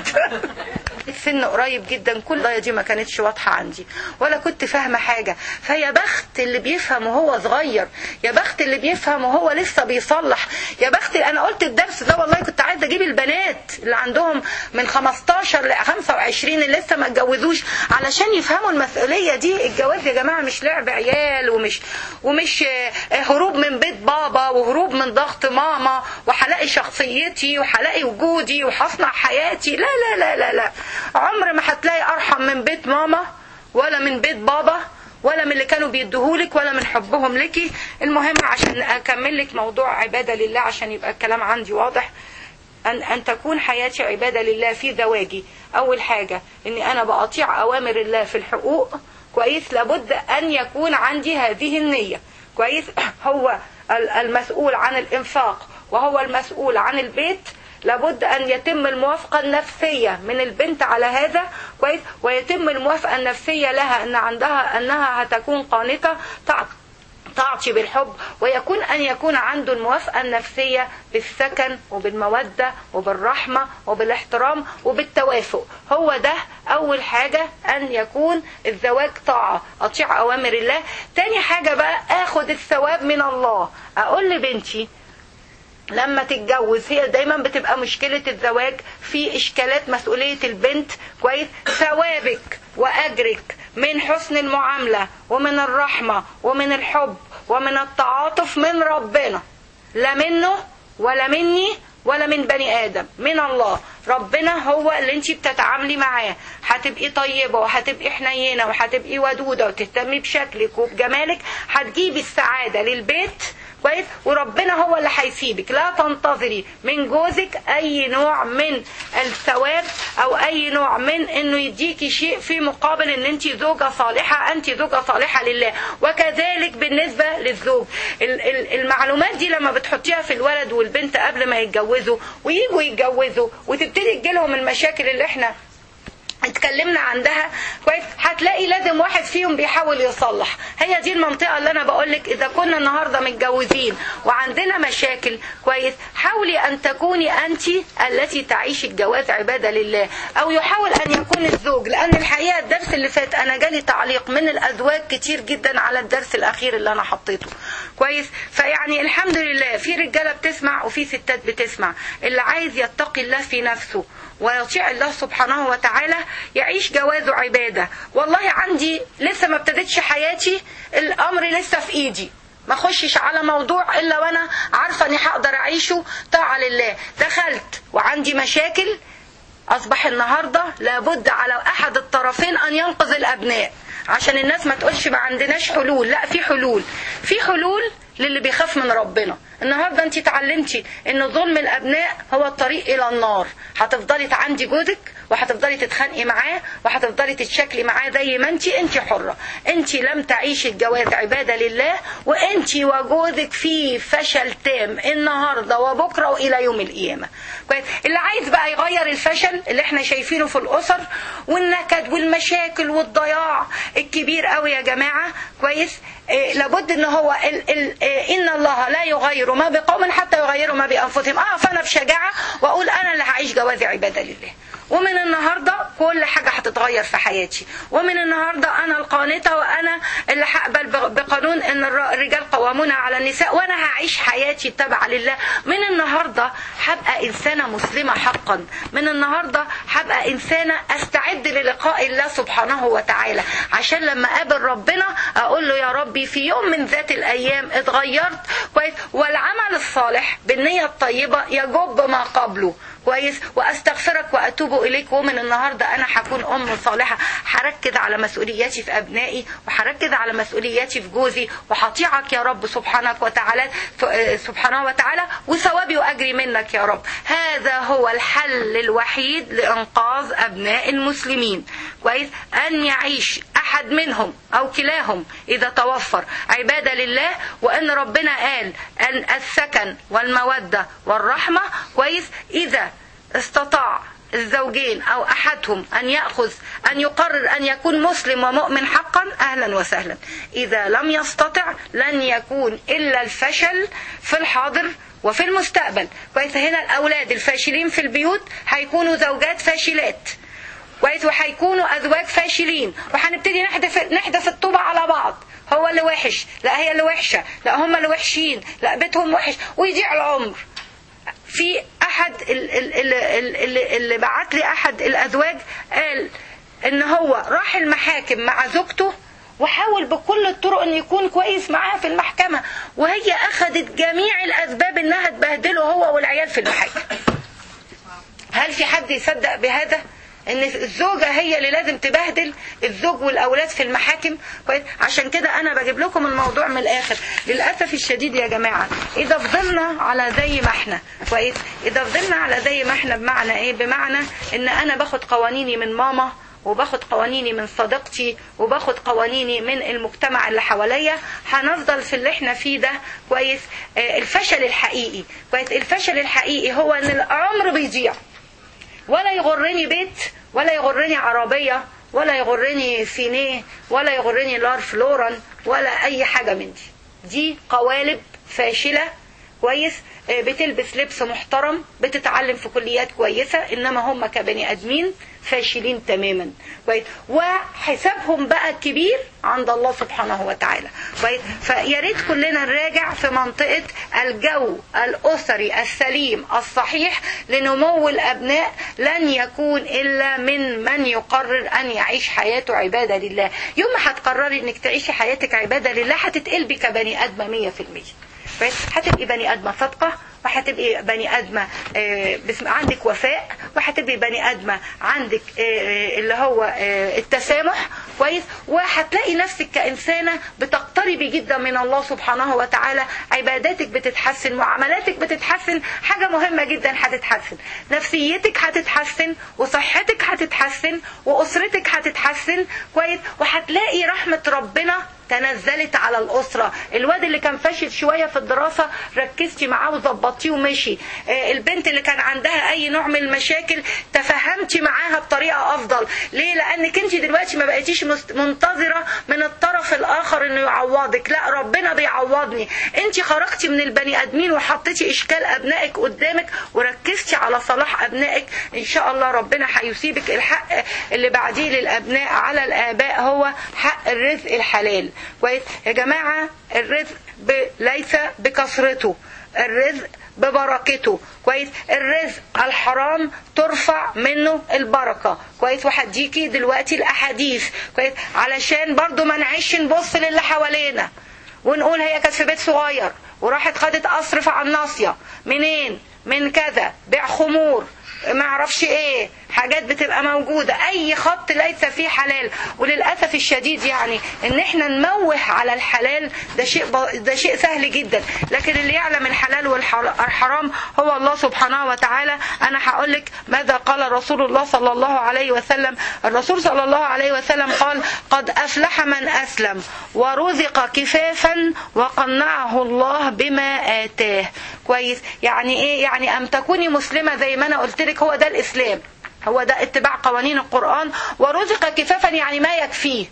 السن قريب جدا كل القضايا دي ما كانتش واضحه عندي ولا كنت فاهمه حاجه فيا بخت اللي بيفهم وهو صغير يا بخت اللي بيفهم وهو لسه بيصلح يا بخت انا قلت الدرس ده والله كنت عايزه اجيب البنات اللي عندهم من 15 ل 25 اللي لسه ما اتجوزوش علشان يفهموا المسؤوليه دي الجواز يا جماعه مش لعب عيال ومش ومش هروب من بيت بابا وهروب من ضغط ماما وهلاقي شخصيتي وهلاقي وجودي وهصنع حياتي لا لا لا لا لا عمر ما هتلاقي ارحم من بيت ماما ولا من بيت بابا ولا من اللي كانوا بيديهولك ولا من حبهم لك المهم عشان اكمل لك موضوع عباده لله عشان يبقى الكلام عندي واضح أن, أن تكون حياتي عبادة لله في زواجي أول حاجة أني أنا بأطيع أوامر الله في الحقوق كويس لابد أن يكون عندي هذه النية كويس هو المسؤول عن الإنفاق وهو المسؤول عن البيت لابد أن يتم الموافقة النفسية من البنت على هذا كويس ويتم الموافقة النفسية لها أن عندها أنها هتكون قانتة تعطي بالحب ويكون أن يكون عنده الموافقة النفسية بالسكن وبالمودة وبالرحمة وبالاحترام وبالتوافق هو ده أول حاجة أن يكون الزواج طاعة أطيع أوامر الله تاني حاجة بقى أخد الثواب من الله أقول لبنتي لما تتجوز هي دايما بتبقى مشكلة الزواج في إشكالات مسؤولية البنت كويس ثوابك وأجرك من حسن المعاملة ومن الرحمة ومن الحب ومن التعاطف من ربنا لا منه ولا مني ولا من بني آدم من الله ربنا هو اللي انت بتتعاملي معاه هتبقي طيبة وهتبقي حنينة وهتبقي ودودة وتهتمي بشكلك وبجمالك هتجيبي السعادة للبيت كويس وربنا هو اللي هيسيبك لا تنتظري من جوزك اي نوع من الثواب او اي نوع من انه يديكي شيء في مقابل ان انت زوجة صالحة انت زوجة صالحة لله وكذلك بالنسبة للزوج المعلومات دي لما بتحطيها في الولد والبنت قبل ما يتجوزوا ويجوا يتجوزوا وتبتدي تجيلهم المشاكل اللي احنا اتكلمنا عندها كويس هتلاقي لازم واحد فيهم بيحاول يصلح هي دي المنطقه اللي انا بقول لك اذا كنا النهارده متجوزين وعندنا مشاكل كويس حاولي ان تكوني انت التي تعيش الجواز عباده لله او يحاول ان يكون الزوج لان الحقيقه الدرس اللي فات انا جالي تعليق من الازواج كتير جدا على الدرس الاخير اللي انا حطيته كويس فيعني الحمد لله في رجاله بتسمع وفي ستات بتسمع اللي عايز يتقي الله في نفسه ويطيع الله سبحانه وتعالى يعيش جوازه عبادة والله عندي لسه ما ابتدتش حياتي الأمر لسه في إيدي ما اخشش على موضوع الا وانا عارفه اني هقدر اعيشه طاعه لله دخلت وعندي مشاكل اصبح النهارده لابد على احد الطرفين ان ينقذ الابناء عشان الناس ما تقولش ما عندناش حلول لا في حلول في حلول للي بيخاف من ربنا النهارده انت اتعلمتي ان ظلم الابناء هو الطريق الى النار هتفضلي تعندي جوزك وهتفضلي تتخانقي معاه وهتفضلي تتشكلي معاه زي ما انت انت حره انت لم تعيشي الجواز عباده لله وانت وجوزك في فشل تام النهارده وبكره والى يوم القيامه كويس اللي عايز بقى يغير الفشل اللي احنا شايفينه في الاسر والنكد والمشاكل والضياع الكبير قوي يا جماعه كويس إيه لابد ان هو ال ال إيه ان الله لا يغير ما بقوم حتى يغيروا ما بانفسهم اه فانا بشجاعه واقول انا اللي هعيش جوازي عباده لله ومن النهارده كل حاجه هتتغير في حياتي ومن النهارده انا القانته وانا اللي هقبل بقانون ان الرجال قوامون على النساء وانا هعيش حياتي تبع لله من النهارده هبقى انسانه مسلمه حقا من النهارده هبقى انسانه استعد للقاء الله سبحانه وتعالى عشان لما اقابل ربنا اقول له يا ربي في يوم من ذات الايام اتغيرت كويس والعمل الصالح بالنيه الطيبه يجب ما قبله كويس واستغفرك واتوب اليك ومن النهارده انا هكون ام صالحه هركز على مسؤولياتي في ابنائي وهركز على مسؤولياتي في جوزي وهطيعك يا رب سبحانك وتعالى سبحانه وتعالى وثوابي واجري منك يا رب هذا هو الحل الوحيد لانقاذ ابناء المسلمين كويس ان يعيش احد منهم او كلاهم اذا توفر عباده لله وان ربنا قال ان السكن والموده والرحمه كويس اذا استطاع الزوجين او احدهم ان ياخذ ان يقرر ان يكون مسلم ومؤمن حقا اهلا وسهلا اذا لم يستطع لن يكون الا الفشل في الحاضر وفي المستقبل كويس هنا الاولاد الفاشلين في البيوت هيكونوا زوجات فاشلات كويس وهيكونوا ازواج فاشلين وهنبتدي نحدث نحدث الطوبه على بعض هو اللي وحش لا هي اللي وحشه لا هم اللي وحشين لا بيتهم وحش ويضيع العمر في احد اللي, اللي بعت لي احد الازواج قال ان هو راح المحاكم مع زوجته وحاول بكل الطرق ان يكون كويس معاها في المحكمه وهي اخذت جميع الاسباب انها تبهدله هو والعيال في المحاكم هل في حد يصدق بهذا ان الزوجة هي اللي لازم تبهدل الزوج والاولاد في المحاكم كويس عشان كده انا بجيب لكم الموضوع من الاخر للاسف الشديد يا جماعة اذا فضلنا على زي ما احنا كويس اذا فضلنا على زي ما احنا بمعنى ايه بمعنى ان انا باخد قوانيني من ماما وباخد قوانيني من صديقتي وباخد قوانيني من المجتمع اللي حواليا هنفضل في اللي احنا فيه ده كويس آه الفشل الحقيقي كويس الفشل الحقيقي هو ان العمر بيضيع ولا يغرني بيت ولا يغرني عربية ولا يغرني سينيه ولا يغرني لارف لوران ولا أي حاجة من دي دي قوالب فاشلة كويس بتلبس لبس محترم بتتعلم في كليات كويسة إنما هم كبني آدمين فاشلين تماما كويس وحسابهم بقى الكبير عند الله سبحانه وتعالى كويس فيا ريت كلنا نراجع في منطقة الجو الأسري السليم الصحيح لنمو الأبناء لن يكون إلا من من يقرر أن يعيش حياته عبادة لله يوم ما هتقرري إنك تعيشي حياتك عبادة لله هتتقلبي كبني آدمة مية في المية هتبقي بني ادمه صادقه وهتبقي بني ادمه باسم عندك وفاء وهتبقي بني ادمه عندك اللي هو التسامح كويس وهتلاقي نفسك كانسانه بتقتربي جدا من الله سبحانه وتعالى عباداتك بتتحسن معاملاتك بتتحسن حاجه مهمه جدا هتتحسن نفسيتك هتتحسن وصحتك هتتحسن واسرتك هتتحسن كويس وهتلاقي رحمه ربنا تنزلت على الأسرة الواد اللي كان فاشل شوية في الدراسة ركزتي معاه وظبطتيه ومشي البنت اللي كان عندها أي نوع من المشاكل تفهمتي معاها بطريقة أفضل ليه لأنك أنت دلوقتي ما بقيتيش منتظرة من الطرف الآخر إنه يعوضك لا ربنا بيعوضني أنت خرجتي من البني آدمين وحطيتي إشكال أبنائك قدامك وركزتي على صلاح أبنائك إن شاء الله ربنا هيسيبك الحق اللي بعديه للأبناء على الآباء هو حق الرزق الحلال كويس يا جماعة الرزق ب... ليس بكثرته الرزق ببركته كويس الرزق الحرام ترفع منه البركة كويس وهديكي دلوقتي الأحاديث كويس علشان برضو ما نعيش نبص للي حوالينا ونقول هي كانت في بيت صغير وراحت خدت قصر في عناصية منين من كذا بيع خمور ما اعرفش ايه حاجات بتبقى موجودة اي خط ليس فيه حلال وللأسف الشديد يعني ان احنا نموه على الحلال ده شيء ب... ده شيء سهل جدا لكن اللي يعلم الحلال والحرام هو الله سبحانه وتعالى انا هقول لك ماذا قال رسول الله صلى الله عليه وسلم الرسول صلى الله عليه وسلم قال قد افلح من اسلم ورزق كفافا وقنعه الله بما اتاه كويس يعني ايه يعني ام تكوني مسلمة زي ما انا قلت لك هو ده الاسلام هو ده اتباع قوانين القرآن ورزق كفافا يعني ما يكفيه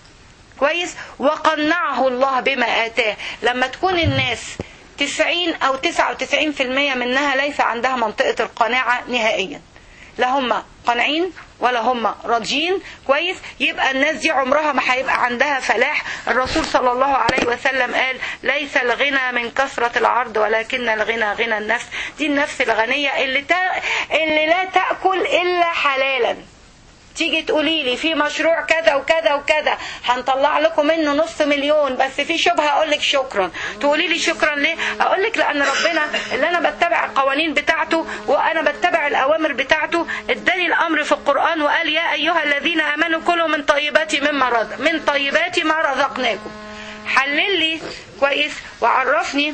كويس وقنعه الله بما آتاه لما تكون الناس 90 أو 99% منها ليس عندها منطقة القناعة نهائيا لا هم قانعين ولا هم راضيين كويس يبقى الناس دي عمرها ما هيبقى عندها فلاح الرسول صلى الله عليه وسلم قال ليس الغنى من كثرة العرض ولكن الغنى غنى النفس دي النفس الغنية اللي, تا... اللي لا تأكل إلا حلالا تيجي تقولي لي في مشروع كذا وكذا وكذا هنطلع لكم منه نص مليون بس في شبهه اقول لك شكرا تقولي لي شكرا ليه اقول لك لان ربنا اللي انا بتبع القوانين بتاعته وانا بتبع الاوامر بتاعته اداني الامر في القران وقال يا ايها الذين امنوا كلوا من طيبات مما رزق من طيبات ما رزقناكم حلل لي كويس وعرفني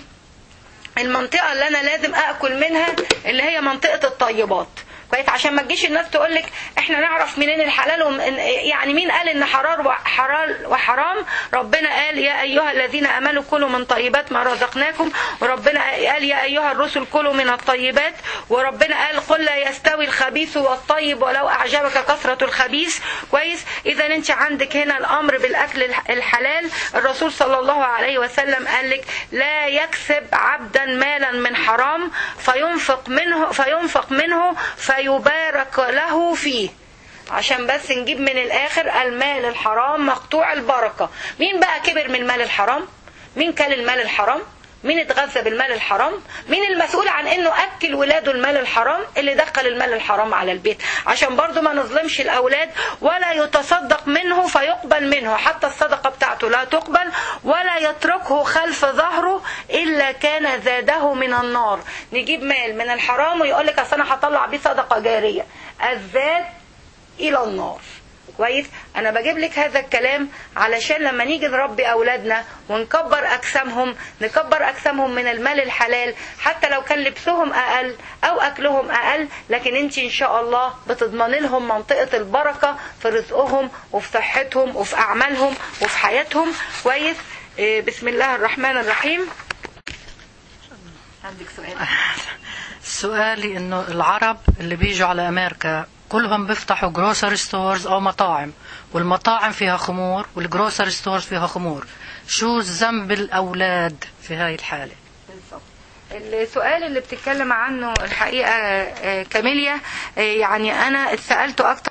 المنطقه اللي انا لازم اكل منها اللي هي منطقه الطيبات كويس عشان ما تجيش الناس تقول لك احنا نعرف منين الحلال وم... يعني مين قال ان حرار وحلال وحرام ربنا قال يا ايها الذين امنوا كلوا من طيبات ما رزقناكم وربنا قال يا ايها الرسل كلوا من الطيبات وربنا قال قل لا يستوي الخبيث والطيب ولو اعجبك كثرة الخبيث كويس اذا انت عندك هنا الامر بالاكل الحلال الرسول صلى الله عليه وسلم قال لك لا يكسب عبدا مالا من حرام فينفق منه فينفق منه في يبارك له فيه عشان بس نجيب من الاخر المال الحرام مقطوع البركة مين بقى كبر من المال الحرام مين كل المال الحرام مين اتغذى بالمال الحرام مين المسؤول عن انه اكل ولاده المال الحرام اللي دخل المال الحرام على البيت عشان برضو ما نظلمش الاولاد ولا يتصدق منه فيقبل منه حتى الصدقة بتاعته لا تقبل ولا يتركه خلف ظهره الا كان زاده من النار نجيب مال من الحرام ويقول لك اصل انا هطلع بيه صدقة جارية الزاد الى النار كويس انا بجيب لك هذا الكلام علشان لما نيجي نربي اولادنا ونكبر اجسامهم نكبر اجسامهم من المال الحلال حتى لو كان لبسهم اقل او اكلهم اقل لكن انت ان شاء الله بتضمني لهم منطقه البركه في رزقهم وفي صحتهم وفي اعمالهم وفي حياتهم كويس إيه بسم الله الرحمن الرحيم عندك سؤال سؤالي انه العرب اللي بيجوا على امريكا كلهم بيفتحوا جروسري ستورز او مطاعم والمطاعم فيها خمور والجروسري ستورز فيها خمور شو ذنب الاولاد في هاي الحاله بالظبط السؤال اللي بتتكلم عنه الحقيقه كاميليا يعني انا اتسالته اكتر